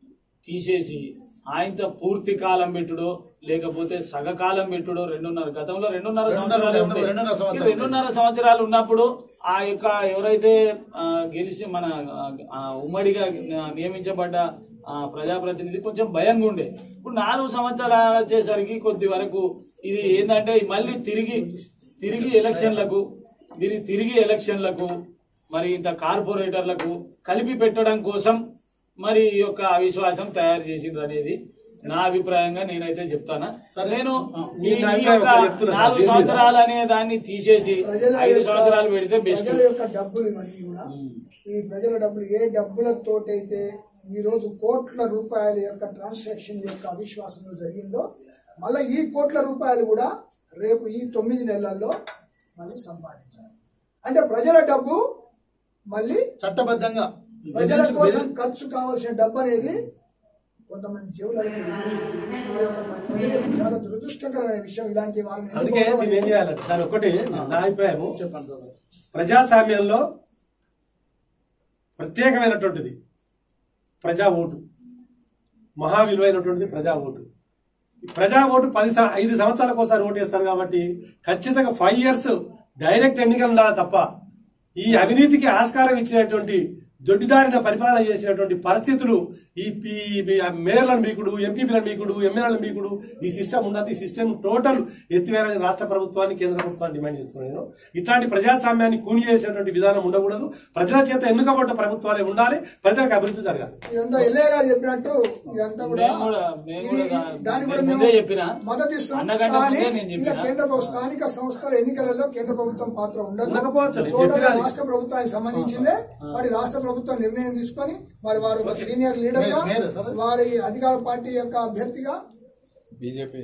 తీసేసి ఆయనతో పూర్తి కాలం పెట్టుడు లేకపోతే సగకాలం పెట్టుడు రెండున్నర గతంలో రెండున్నర రెండున్నర సంవత్సరాలు గతంలో ఉండే. రెండున్నర ఈ సంవత్సరాలు రెండున్నర సంవత్సరాలు ఉన్నప్పుడు ఆ యొక్క ఎవరైతే ఆ, గెలిచి మన ఆ, ఉమ్మడిగా నియమించబడ్డ ఆ, ప్రజాప్రతినిధి కొంచెం భయంగా ఉండే ఇప్పుడు నాలుగు సంవత్సరాలు వచ్చేసరికి కొద్ది వరకు ఇది ఏంటంటే మళ్ళీ తిరిగి తిరిగి ఎలక్షన్లకు దీన్ని తిరిగి ఎలక్షన్లకు మరి ఇంత కార్పొరేటర్లకు కలిపి పెట్టడం కోసం మరి ఈ యొక్క అవిశ్వాసం తయారు చేసిండ్రు అనేది నా అభిప్రాయంగా నేనైతే చెప్తానా సరే. నేను ఆ, ఈ మీ ఈ అభిప్రాయం యొక్క ఒకటి చెప్తున్నా సార్, నాలుగు దీని మీద. సంవత్సరాలు అనే దాన్ని తీసేసి ప్రజల ఐదు యొక్క- సంవత్సరాలు పెడితే బెస్ట్ ప్రజల యొక్క డబ్బులు ఇవన్నీ కూడా ఈ ప్రజల డబ్బులు ఏ డబ్బులతోటైతే ఈ రోజు కోట్ల రూపాయల యొక్క ట్రాన్సాక్షన్ యొక్క అవిశ్వాసంలో జరిగిందో మళ్ళీ ఈ కోట్ల రూపాయలు కూడా రేపు ఈ తొమ్మిది నెలల్లో మళ్ళీ సంపాదించాలి అంటే ప్రజల డబ్బు మళ్ళీ చట్టబద్ధంగా ప్రజల బెదిరించి- కోసం ఖర్చు కావాల్సిన డబ్బు అనేది కొంతమంది జీవులకి చాలా దురదృష్టకరమైన విషయం ఇలాంటి వాళ్ళని ఎందుకు అందుకే గౌరవం దీన్ని ఏం చేయాలంటే సార్ ఒకటి నా అభిప్రాయం చెప్పండి brother. ప్రజాస్వామ్యంలో ప్రత్యేకమైనటువంటిది ప్రజా ఓటు మహా విలువైనటువంటిది ప్రజా ఓటు ఈ ప్రజా ఓటు పది సం- ఐదు సంవత్సరాలకు ఒకసారి ఓటు వేస్తారు కాబట్టి ఖచ్చితంగా ఫైవ్ ఇయర్స్ డైరెక్ట్ ఎన్నికలు ఉండాలి తప్ప ఈ అవినీతికి ఆస్కారం ఇచ్చినటువంటి దొడ్డిదారిన పరిపాలన చేసినటువంటి పరిస్థితులు ఈ ఈ- ఈ మేయర్లను మీకుడు ఎంపీపీలను మీకుడు ఎమ్మెల్యేలను మీకుడు ఈ సిస్టమ్ ఉన్నది ఈ సిస్టమ్ టోటల్ ఎత్తివేయాలని రాష్ట్ర ప్రభుత్వాన్ని కేంద్ర ప్రభుత్వాన్ని డిమాండ్ చేస్తున్నాను నేను ఇట్లాంటి ప్రజాస్వామ్యాన్ని కూని చేసేటువంటి విధానం ఉండకూడదు ప్రజల చేత ఎన్నుకబడ్డ ప్రభుత్వాలే ఉండాలి ప్రజలకు అభివృద్ధి జరగాలి ఇదంతా ఎల్లయ్య గారు చెప్పినట్టు ఇదంతా కూడా మేము కూడా- మేము ఇది- కూడా దాన్ని కూడా నేను మేము ముందే చెప్పినా. మద్దతు ఇస్తాం అన్నకంటే కానీ ముందే నేను ఇంకా చెప్పినా. కేంద్ర ప్రభుత్వ స్థానిక సంస్థల ఎన్నికలలో కేంద్ర ప్రభుత్వం పాత్ర ఉండదు ఉండకపోవచ్చు, నేను టోటల్గా చెప్పినా. రాష్ట్ర ప్రభుత్వానికి సంబంధించిందే మరి రాష్ట్ర ప్రభుత్వం నిర్ణయం తీసుకొని మరి వారు ఒక సీనియర్ లీడర్ గా మేరే సార్? వారి అధికార పార్టీ యొక్క అభ్యర్థిగా బీజేపీ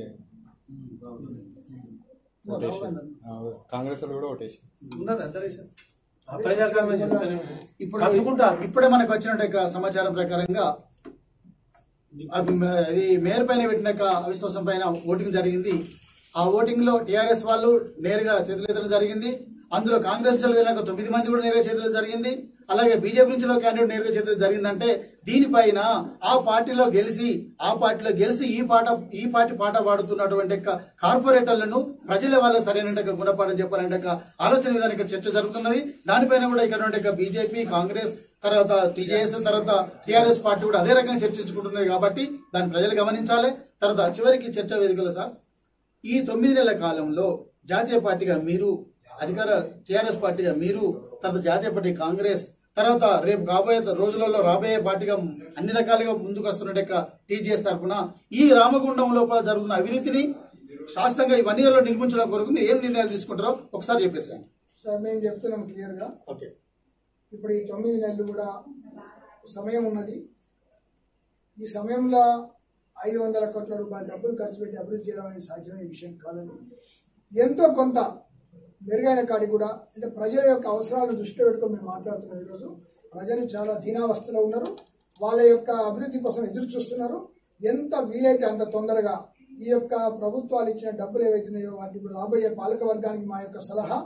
కాంగ్రెస్ వాళ్ళు కూడా ఓటేసి ఉన్నది అందరూ సార్. ఆ ప్రజాస్వామ్యం చెప్తానే ఉంది. ఇప్పుడు పంచుకుంటారు. ఇప్పుడే మనకు వచ్చినట్టు సమాచారం ప్రకారంగా అది మే- ఇది మేయర్ పైన పెట్టినాక అవిశ్వాసం పైన ఓటింగ్ జరిగింది ఆ ఓటింగ్ లో టిఆర్ఎస్ వాళ్ళు నేరుగా చేతులెత్తడం జరిగింది అందులో కాంగ్రెస్ నుంచి వెళ్ళినాక తొమ్మిది మంది కూడా నేరుగా చేతులు జరిగింది అలాగే బీజేపీ నుంచి క్యాండిడేట్ నేరుగా చేతులు జరిగిందంటే దీనిపైన ఆ పార్టీలో గెలిచి ఆ పార్టీలో గెలిచి ఈ పాట ఈ పార్టీ పాట పాడుతున్నటువంటి యొక్క కార్పొరేటర్లను ప్రజల వాళ్ళ సరైన గుణపాఠం చెప్పాలంటే ఒక ఆలోచన విధానం ఇక్కడ చర్చ జరుగుతున్నది దానిపైన కూడా ఇక్కడ ఉండే బీజేపీ కాంగ్రెస్ తర్వాత టీజేఎస్ తర్వాత టీఆర్ఎస్ పార్టీ కూడా అదే రకంగా చర్చించుకుంటున్నది కాబట్టి దాన్ని ప్రజలు గమనించాలి తర్వాత చివరికి చర్చ వేదికలో సార్ ఈ తొమ్మిది నెలల కాలంలో జాతీయ పార్టీగా మీరు అధికార టీఆర్ఎస్ పార్టీగా మీరు తర్వాత జాతీయ పార్టీ కాంగ్రెస్ తర్వాత రేపు కాబోయే రోజులలో రాబోయే పార్టీగా అన్ని రకాలుగా ముందుకు వస్తున్న టీజీఎస్ తరఫున ఈ రామగుండం లోపల జరుగుతున్న అవినీతిని శాస్త్రంగా ఈ వన్ ఇయర్ లో నిర్మించడం కొరకు మీరు ఏం నిర్ణయాలు తీసుకుంటారో ఒకసారి చెప్పేసాను సార్ మేము చెప్తున్నాం క్లియర్ గా ఓకే ఇప్పుడు ఈ తొమ్మిది నెలలు కూడా సమయం ఉన్నది ఈ సమయంలో ఐదు వందల కోట్ల రూపాయల డబ్బులు ఖర్చు పెట్టి అభివృద్ధి చేయడం అనేది సాధ్యమయ్యే విషయం కాదని ఎంతో కొంత మెరుగైన కాడి కూడా అంటే ప్రజల యొక్క అవసరాలను దృష్టిలో పెట్టుకొని మేము మాట్లాడుతున్నాం ఈరోజు ప్రజలు చాలా దీనావస్థలో ఉన్నారు వాళ్ళ యొక్క అభివృద్ధి కోసం ఎదురు చూస్తున్నారు ఎంత వీలైతే అంత తొందరగా ఈ యొక్క ప్రభుత్వాలు ఇచ్చిన డబ్బులు ఏవైతున్నాయో వాటిని ఇప్పుడు రాబోయే పాలక వర్గానికి మా యొక్క సలహా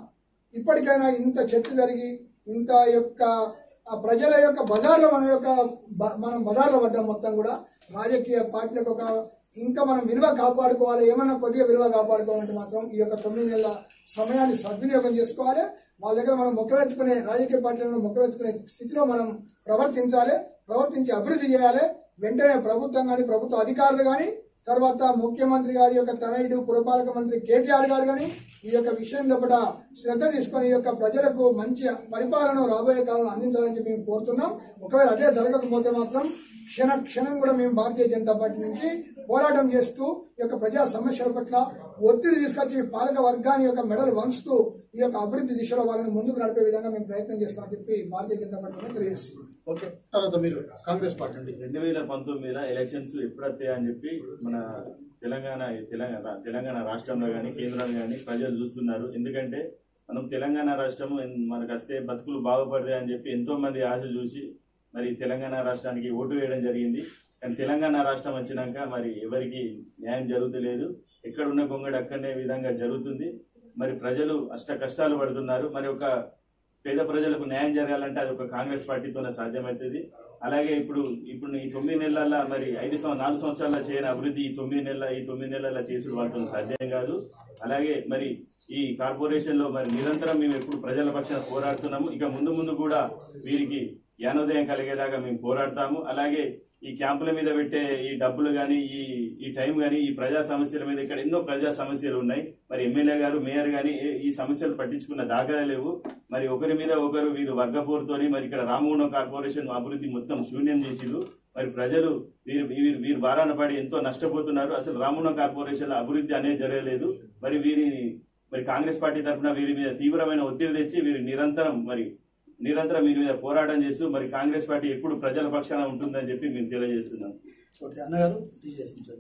ఇప్పటికైనా ఇంత చర్చ జరిగి ఇంత యొక్క ఆ ప్రజల యొక్క బజార్లో మన యొక్క బ- మనం బజార్లో పడ్డాం మొత్తం కూడా రాజకీయ పార్టీలకు ఒక ఇంకా మనం విలువ కాపాడుకోవాలి ఏమన్నా కొద్దిగా విలువ కాపాడుకోవాలంటే మాత్రం ఈ యొక్క తొమ్మిది నెలల సమయాన్ని సద్వినియోగం చేసుకోవాలి వాళ్ళ దగ్గర మనం మొక్కవెత్తుకునే రాజకీయ పార్టీలను మొక్కవెత్తుకునే స్థితిలో మనం ప్రవర్తించాలి ప్రవర్తించి అభివృద్ధి చేయాలి వెంటనే ప్రభుత్వం కానీ ప్రభుత్వ అధికారులు కానీ తర్వాత ముఖ్యమంత్రి గారి యొక్క తనయుడు పురపాలక మంత్రి కేటీఆర్ గారు కానీ ఈ యొక్క విషయంలో కూడా శ్రద్ధ తీసుకొని ఈ యొక్క ప్రజలకు మంచి పరిపాలన రాబోయే కాలంలో అందించాలని చెప్పి మేము కోరుతున్నాం ఒకవేళ అదే జరగకపోతే మాత్రం క్షణ క్షణం కూడా మేము భారతీయ జనతా పార్టీ నుంచి పోరాటం చేస్తూ ఈ యొక్క ప్రజా సమస్యల పట్ల ఒత్తిడి తీసుకొచ్చి పాలక వర్గాన్ని యొక్క మెడలు వంచుతూ ఈ యొక్క అభివృద్ధి దిశలో వాళ్ళని ముందుకు నడిపే విధంగా మేము ప్రయత్నం చేస్తామని చెప్పి భారతీయ జనతా పార్టీ తెలియజేస్తున్నాం ఓకే తర్వాత మీరు కాంగ్రెస్ పార్టీ అండి రెండు వేల పంతొమ్మిదిలో ఎలక్షన్స్ ఎప్పుడు వస్తాయి అని చెప్పి మన తెలంగాణ తెలంగాణ తెలంగాణ రాష్ట్రంలో కానీ కేంద్రంలో కానీ ప్రజలు చూస్తున్నారు ఎందుకంటే మనం తెలంగాణ రాష్ట్రం మనకు వస్తే బతుకులు బాగుపడతాయి అని చెప్పి ఎంతో మంది ఆశ చూసి మరి తెలంగాణ రాష్ట్రానికి ఓటు వేయడం జరిగింది కానీ తెలంగాణ రాష్ట్రం వచ్చినాక మరి ఎవరికి న్యాయం జరుగుతలేదు ఎక్కడ ఉన్న గొంగడి అక్కడనే విధంగా జరుగుతుంది మరి ప్రజలు అష్ట కష్టాలు పడుతున్నారు మరి ఒక పేద ప్రజలకు న్యాయం జరగాలంటే అది ఒక కాంగ్రెస్ పార్టీతోనే సాధ్యమవుతుంది అలాగే ఇప్పుడు ఇప్పుడు ఈ తొమ్మిది నెలల మరి ఐదు సంవత్సరం నాలుగు సంవత్సరాల చేయని అభివృద్ధి ఈ తొమ్మిది నెలల ఈ తొమ్మిది నెలల చేసుడు వాళ్ళతో సాధ్యం కాదు అలాగే మరి ఈ కార్పొరేషన్ లో మరి నిరంతరం మేము ఎప్పుడు ప్రజల పక్షాన పోరాడుతున్నాము ఇక ముందు ముందు కూడా వీరికి జ్ఞానోదయం కలిగేలాగా మేము పోరాడతాము అలాగే ఈ క్యాంపుల మీద పెట్టే ఈ డబ్బులు కానీ ఈ ఈ టైం కానీ ఈ ప్రజా సమస్యల మీద ఇక్కడ ఎన్నో ప్రజా సమస్యలు ఉన్నాయి మరి ఎమ్మెల్యే గారు మేయర్ కానీ ఈ సమస్యలు పట్టించుకున్న దాఖలా లేవు మరి ఒకరి మీద ఒకరు వీరు వర్గపోరుతోని మరి ఇక్కడ రామగుండం కార్పొరేషన్ అభివృద్ధి మొత్తం శూన్యం చేసిరు మరి ప్రజలు వీరు వీరు వీరు బారాన పడి ఎంతో నష్టపోతున్నారు అసలు రామగుండం కార్పొరేషన్ అభివృద్ధి అనేది జరగలేదు మరి వీరిని మరి కాంగ్రెస్ పార్టీ తరఫున వీరి మీద తీవ్రమైన ఒత్తిడి తెచ్చి వీరు నిరంతరం మరి నిరంతరం వీరి మీద పోరాటం చేస్తూ మరి కాంగ్రెస్ పార్టీ ఎప్పుడు ప్రజల పక్షాన ఉంటుందని చెప్పి మేము తెలియజేస్తున్నాం ఓకే అన్నగారు టీజీఎస్ నుంచి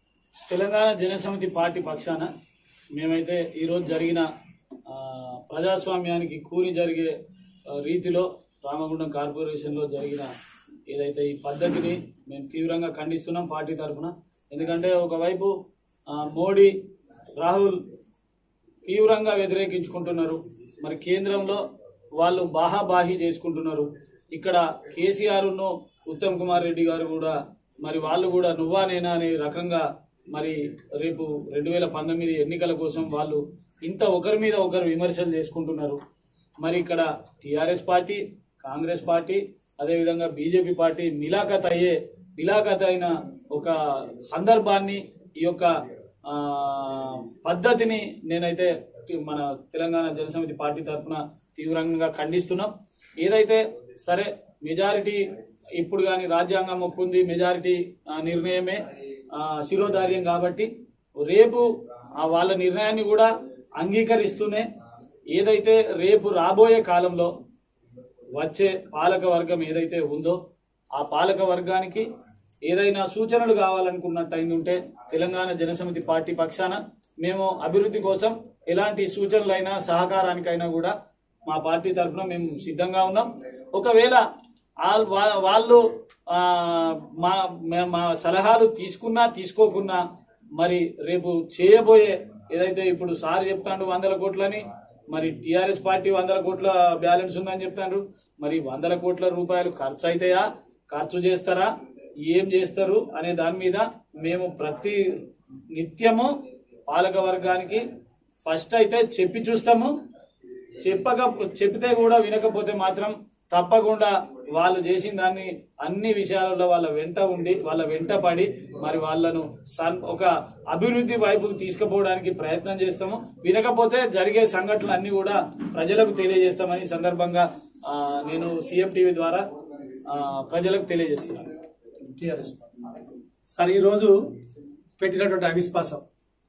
తెలంగాణ జనసమితి పార్టీ పక్షాన మేమైతే ఈరోజు జరిగిన ఆ, ప్రజాస్వామ్యానికి కూని జరిగే ఆ, రీతిలో రామగుండం కార్పొరేషన్లో జరిగిన ఏదైతే ఈ పద్ధతిని మేము తీవ్రంగా ఖండిస్తున్నాం పార్టీ తరఫున ఎందుకంటే ఒకవైపు ఆ, మోడీ రాహుల్ తీవ్రంగా వ్యతిరేకించుకుంటున్నారు మరి కేంద్రంలో వాళ్ళు బాహాబాహి చేసుకుంటున్నారు ఇక్కడ కేసీఆర్ ను ఉత్తమ్ కుమార్ రెడ్డి గారు కూడా మరి వాళ్ళు కూడా నువ్వా నేనా అనే రకంగా మరి రేపు రెండు వేల పంతొమ్మిది ఎన్నికల కోసం వాళ్ళు ఇంత ఒకరి మీద ఒకరు విమర్శలు చేసుకుంటున్నారు మరి ఇక్కడ టిఆర్ఎస్ పార్టీ కాంగ్రెస్ పార్టీ అదేవిధంగా బీజేపీ పార్టీ మిలాఖత్ అయ్యే మిలాఖత్ అయిన ఒక సందర్భాన్ని ఈ యొక్క ఆ, పద్ధతిని నేనైతే మన తెలంగాణ జనసమితి పార్టీ తరఫున తీవ్రంగా ఖండిస్తున్నాం ఏదైతే సరే మెజారిటీ ఇప్పుడు కానీ రాజ్యాంగం ఒప్పుంది మెజారిటీ ఆ, నిర్ణయమే ఆ, శిరోధార్యం కాబట్టి రేపు ఆ వాళ్ళ నిర్ణయాన్ని కూడా అంగీకరిస్తూనే ఏదైతే రేపు రాబోయే కాలంలో వచ్చే పాలక వర్గం ఏదైతే ఉందో ఆ పాలక వర్గానికి ఏదైనా సూచనలు కావాలనుకున్నట్టు ఉంటే తెలంగాణ జనసమితి పార్టీ పక్షాన మేము అభివృద్ధి కోసం ఎలాంటి సూచనలైనా సహకారానికైనా కూడా మా పార్టీ తరఫున మేము సిద్ధంగా ఉన్నాం ఒకవేళ ఆల్- వా- వాళ్ళు ఆ, మా మే- మా సలహాలు తీసుకున్నా తీసుకోకున్నా మరి రేపు చేయబోయే ఏదైతే ఇప్పుడు సార్ చెప్తాడు వందల కోట్లని మరి టిఆర్ఎస్ పార్టీ వందల కోట్ల బ్యాలెన్స్ ఉందని చెప్తాండ్రు మరి వందల కోట్ల రూపాయలు ఖర్చు అవుతాయా ఖర్చు చేస్తారా ఏం చేస్తారు అనే దాని మీద మేము ప్రతి నిత్యము పాలక వర్గానికి ఫస్ట్ అయితే చెప్పి చూస్తాము చెప్పక చెప్తే కూడా వినకపోతే మాత్రం తప్పకుండా వాళ్ళు చేసిన దాన్ని అన్ని విషయాలలో వాళ్ళ వెంట ఉండి వాళ్ళ వెంట పడి మరి వాళ్ళను సన్ ఒక అభివృద్ధి వైపుకు తీసుకుపోవడానికి ప్రయత్నం చేస్తాము వినకపోతే జరిగే సంఘటనలు అన్ని కూడా ప్రజలకు తెలియజేస్తామని ఈ సందర్భంగా ఆ, నేను సీఎం టీవీ ద్వారా ఆ, ప్రజలకు తెలియజేస్తున్నాను టీఆర్ఎస్ పార్టీ సార్ ఈరోజు పెట్టినటువంటి అవిశ్వాసం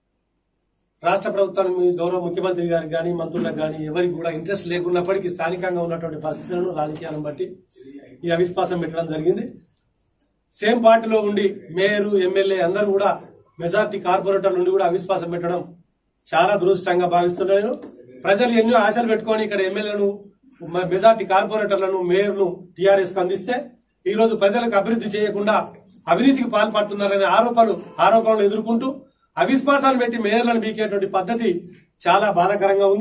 రాష్ట్ర ప్రభుత్వానికి మీ గౌరవ ముఖ్యమంత్రి గారికి కానీ మంత్రులకు కానీ ఎవరికి కూడా ఇంట్రెస్ట్ లేకున్నప్పటికీ స్థానికంగా ఉన్నటువంటి పరిస్థితులను రాజకీయాలను బట్టి ఈ అవిశ్వాసం పెట్టడం జరిగింది సేమ్ పార్టీలో ఉండి మేయర్ ఎమ్మెల్యే అందరూ కూడా మెజార్టీ కార్పొరేటర్ నుండి కూడా అవిశ్వాసం పెట్టడం చాలా దురదృష్టంగా భావిస్తున్నాను ప్రజలు ఎన్నో ఆశలు పెట్టుకొని ఇక్కడ ఎమ్మెల్యేలను మ- మెజార్టీ కార్పొరేటర్లను మేయర్ను టీఆర్ఎస్ కు అందిస్తే ఈ రోజు ప్రజలకు అభివృద్ధి చేయకుండా అవినీతికి పాల్పడుతున్నారనే ఆరోపణలు ఆరోపణలు ఎదుర్కొంటూ అవిశ్వాసాలు పెట్టి మేయర్లను బీకేటువంటి పద్ధతి చాలా బాధాకరంగా ఉంది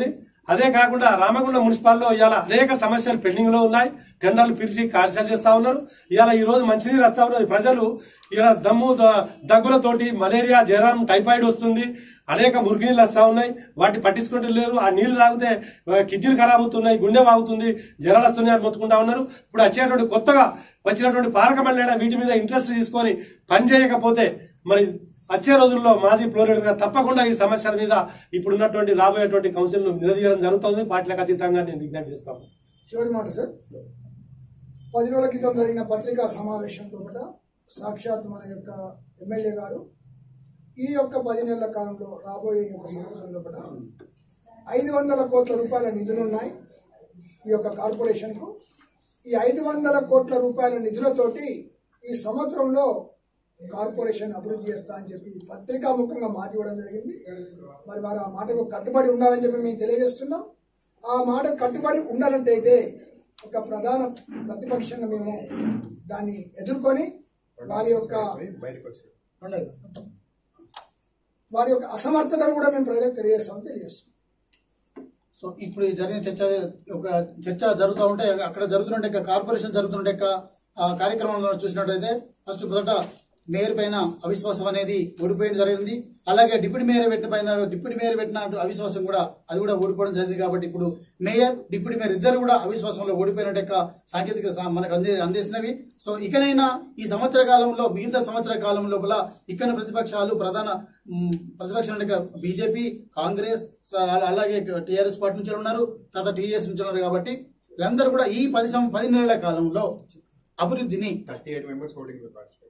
అదే కాకుండా రామగుండం మున్సిపాల్లో ఇవాళ అనేక సమస్యలు పెండింగ్ లో ఉన్నాయి టెండర్లు పిలిచి కార్యశాలు చేస్తా ఉన్నారు ఇవాళ ఈ రోజు మంచినీరు వస్తా ఉన్నది ప్రజలు ఇక్కడ దమ్ము ద- దగ్గులతోటి మలేరియా జ్వరం టైఫాయిడ్ వస్తుంది అనేక మురికినీళ్ళు వస్తా ఉన్నాయి వాటిని పట్టించుకుంటూ లేరు ఆ నీళ్లు తాగితే ఆ, కిడ్నీలు ఖరాబ్ అవుతున్నాయి గుండె బాగుతుంది జ్వరాలు వస్తున్నాయి అని మొత్తుకుంటా ఉన్నారు ఇప్పుడు వచ్చేటువంటి కొత్తగా వచ్చినటువంటి పాలక మండలి వీటి మీద ఇంట్రెస్ట్ తీసుకొని పని చేయకపోతే మరి వచ్చే రోజుల్లో మాజీ ప్లోరేటర్ గా తప్పకుండా ఈ సమస్యల మీద ఇప్పుడున్నటువంటి రాబోయేటువంటి కౌన్సిల్ ను నిలదీయడం జరుగుతుంది పార్టీలకు అతీతంగా నేను విజ్ఞప్తి చేస్తాను చివరి మాట సార్ పది రోజుల క్రితం జరిగిన పత్రికా సమావేశం లోపల సాక్షాత్ మన యొక్క ఎమ్మెల్యే గారు ఈ యొక్క పది నెలల కాలంలో రాబోయే ఈ యొక్క సంవత్సరం లోపల ఐదు వందల కోట్ల రూపాయల నిధులు ఉన్నాయి ఈ యొక్క కార్పొరేషన్కు ఈ ఐదు వందల కోట్ల రూపాయల నిధులతోటి ఈ సంవత్సరంలో కార్పొరేషన్ అభివృద్ధి చేస్తా అని చెప్పి పత్రికాముఖంగా మాట ఇవ్వడం జరిగింది మరి వారు ఆ మాటకు కట్టుబడి ఉండాలని చెప్పి మేము తెలియజేస్తున్నాం ఆ మాట కట్టుబడి ఉండాలంటే అయితే ఒక ప్రధాన ప్రతిపక్షంగా మేము దాన్ని ఎదుర్కొని వారి యొక్క బయటకు వచ్చారు రెండోది, వారి యొక్క అసమర్థతను కూడా మేము ప్రజలకు తెలియజేస్తామని తెలియజేస్తున్నాం సో ఇప్పుడు ఈ జరిగిన చర్చ ఒక చర్చ జరుగుతూ ఉంటే అక్కడ జరుగుతుంటే ఇక కార్పొరేషన్ జరుగుతుంటే ఇక ఆ కార్యక్రమంలో చూసినట్టయితే ఫస్ట్ మొదట మేయర్ పైన అవిశ్వాసం అనేది ఓడిపోయడం జరిగింది అలాగే డిప్యూటీ మేయర్ పెట్టిన పైన డిప్యూటీ మేయర్ పెట్టిన అవిశ్వాసం కూడా అది కూడా ఓడిపోవడం జరిగింది కాబట్టి ఇప్పుడు మేయర్ డిప్యూటీ మేయర్ ఇద్దరు కూడా అవిశ్వాసంలో ఓడిపోయినట్టు యొక్క సాంకేతిక సా- మనకు అందే అందేసినవి సో ఇకనైనా ఈ సంవత్సర కాలంలో మిగతా సంవత్సర కాలం లోపల ఇక్కడ ప్రతిపక్షాలు ప్రధాన మ్, ప్రతిపక్షం బీజేపీ కాంగ్రెస్ స- అలా- అలాగే టీఆర్ఎస్ పార్టీ నుంచి ఉన్నారు తర్వాత టీఆర్ఎస్ నుంచి ఉన్నారు కాబట్టి వీళ్ళందరూ కూడా ఈ పది సం- పది నెలల కాలంలో అభివృద్ధిని thirty eight members voting participate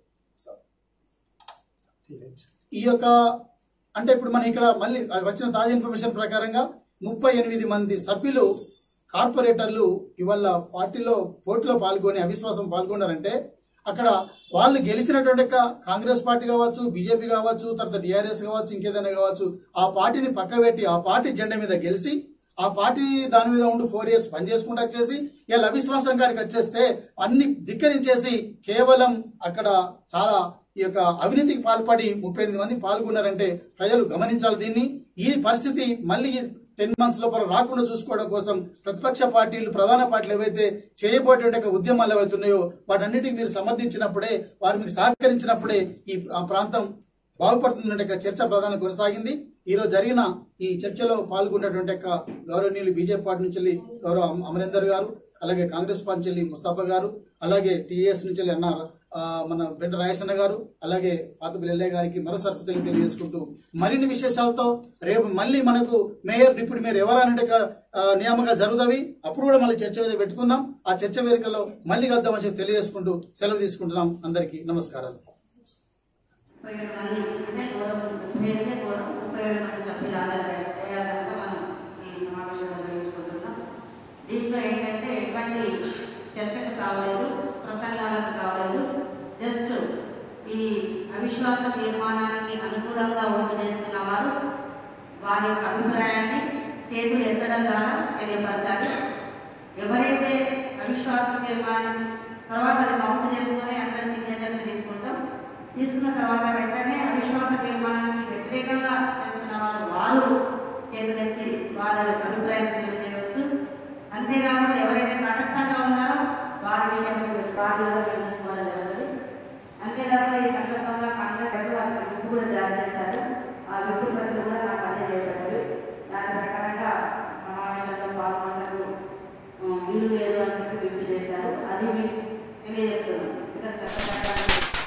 ఈ యొక్క అంటే ఇప్పుడు మనం ఇక్కడ మళ్ళీ వచ్చిన తాజా ఇన్ఫర్మేషన్ ప్రకారంగా ముప్పై ఎనిమిది మంది సభ్యులు కార్పొరేటర్లు ఇవాళ పార్టీలో పోటీలో పాల్గొని అవిశ్వాసం పాల్గొన్నారంటే అక్కడ వాళ్ళు గెలిచినటువంటి యొక్క కాంగ్రెస్ పార్టీ కావచ్చు బీజేపీ కావచ్చు తర్వాత టీఆర్ఎస్ కావచ్చు ఇంకేదైనా కావచ్చు ఆ పార్టీని పక్కబెట్టి ఆ పార్టీ జెండా మీద గెలిచి ఆ పార్టీ దాని మీద ఉండి ఫోర్ ఇయర్స్ పనిచేసుకుంటా వచ్చేసి ఇలా అవిశ్వాసం కాడికి వచ్చేస్తే అన్ని ధిక్కరించేసి కేవలం అక్కడ చాలా ఈ యొక్క అవినీతికి పాల్పడి ముప్పై ఎనిమిది మంది పాల్గొన్నారంటే ప్రజలు గమనించాలి దీన్ని ఈ పరిస్థితి మళ్ళీ టెన్ మంత్స్ లోపల రాకుండా చూసుకోవడం కోసం ప్రతిపక్ష పార్టీలు ప్రధాన పార్టీలు ఏవైతే చేయబోయేటువంటి ఉద్యమాలు ఏవైతే ఉన్నాయో వాటన్నిటిని మీరు సమర్థించినప్పుడే వారు మీకు సహకరించినప్పుడే ఈ ఆ ప్రాంతం బాగుపడుతుందంటే యొక్క చర్చ ప్రధాన కొనసాగింది ఈ రోజు జరిగిన ఈ చర్చలో పాల్గొన్నటువంటి యొక్క గౌరవనీయులు బీజేపీ పార్టీ నుంచి వెళ్ళి గౌరవ అమ- అమరేందర్ గారు అలాగే కాంగ్రెస్ పార్టీ నుంచి వెళ్ళి ముస్తాఫా గారు అలాగే టీఎస్ నుంచి వెళ్ళి అన్న ఆ, మన బెండ రాయసన్న గారు అలాగే పాతబిల్ ఎల్లయ్య గారికి మరోసారి కృతజ్ఞతలు తెలియజేసుకుంటూ మరిన్ని విశేషాలతో రేపు మళ్ళీ మనకు మేయర్ డిప్యూటీ మేయర్ ఎవరనే నియామకాలు జరుగుతాయి అప్పుడు కూడా మళ్ళీ చర్చ వేదిక పెట్టుకుందాం ఆ చర్చ వేదికలో మళ్ళీ కలుద్దామని చెప్పి తెలియజేసుకుంటూ సెలవు తీసుకుంటున్నాం అందరికీ నమస్కారాలు ముప్పై ఏడు మంది అంటే గౌరవం ముప్పై ఐదుకే గౌరవం ముప్పై ఏడు మంది సభ్యులు ఆధారంగా అయ్యారంటే మనం ఈ సమావేశంలో నిర్వహించుకుంటున్నాం దీంట్లో ఏంటంటే ఎటువంటి చర్చకు కావలేదు ప్రసంగాలకు కావలేదు జస్ట్ ఈ అవిశ్వాస తీర్మానానికి అనుకూలంగా ఓటు చేస్తున్న వారు వారి యొక్క అభిప్రాయాన్ని చేతులు ఎత్తడం ద్వారా తెలియపరచాలి ఎవరైతే అవిశ్వాస తీర్మానం తర్వాత అది కౌంట్ చేసుకొని అందరి సిగ్నేచర్స్ తీసుకుంటాం తీసుకున్న తర్వాత వెంటనే అవిశ్వాస తీర్మానానికి వ్యతిరేకంగా చేస్తున్న వారు వారు చేతులెచ్చి వారి అభిప్రాయం తెలియజేయవచ్చు అంతేకాకుండా ఎవరైతే తటస్థంగా ఉన్నారో వారి విషయంలో బాధ్యతగా తీసుకోవడం జరుగుతుంది అంతేకాకుండా ఈ సందర్భంగా కాంగ్రెస్ పార్టీ వారి విప్ కూడా జారీ చేశారు ఆ విప్ ప్రతి కూడా నాకు అందజేయబడ్డది దాని ప్రకారంగా సమావేశంలో పాల్గొనడానికి ఆ, వీలు లేదు అని చెప్పి విప్ చేశారు అది మీకు తెలియజేస్తున్నాను ఇక్కడ చట్ట ప్రకారం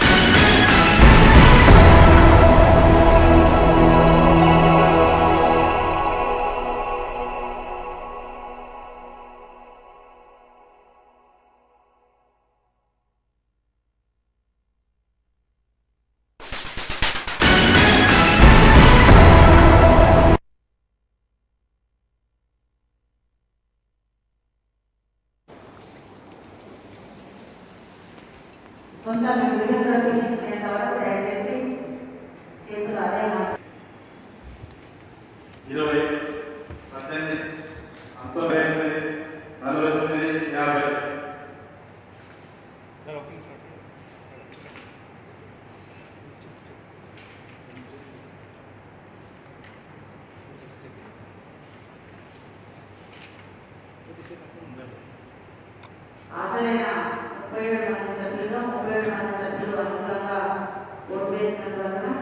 కొంత మీకు విధంగా తీసుకునేంత వరకు దయచేసి చేతులు అదే మాట ఇరవై పద్దెనిమిది పంతొమ్మిది ఎనిమిది నలభై తొమ్మిది యాభై హాజరైన ముప్పై ఏడు మంది సభ్యుల్లో ముప్పై ఏడు మంది సభ్యులు అనుకూలంగా ఓటు వేసినందువలన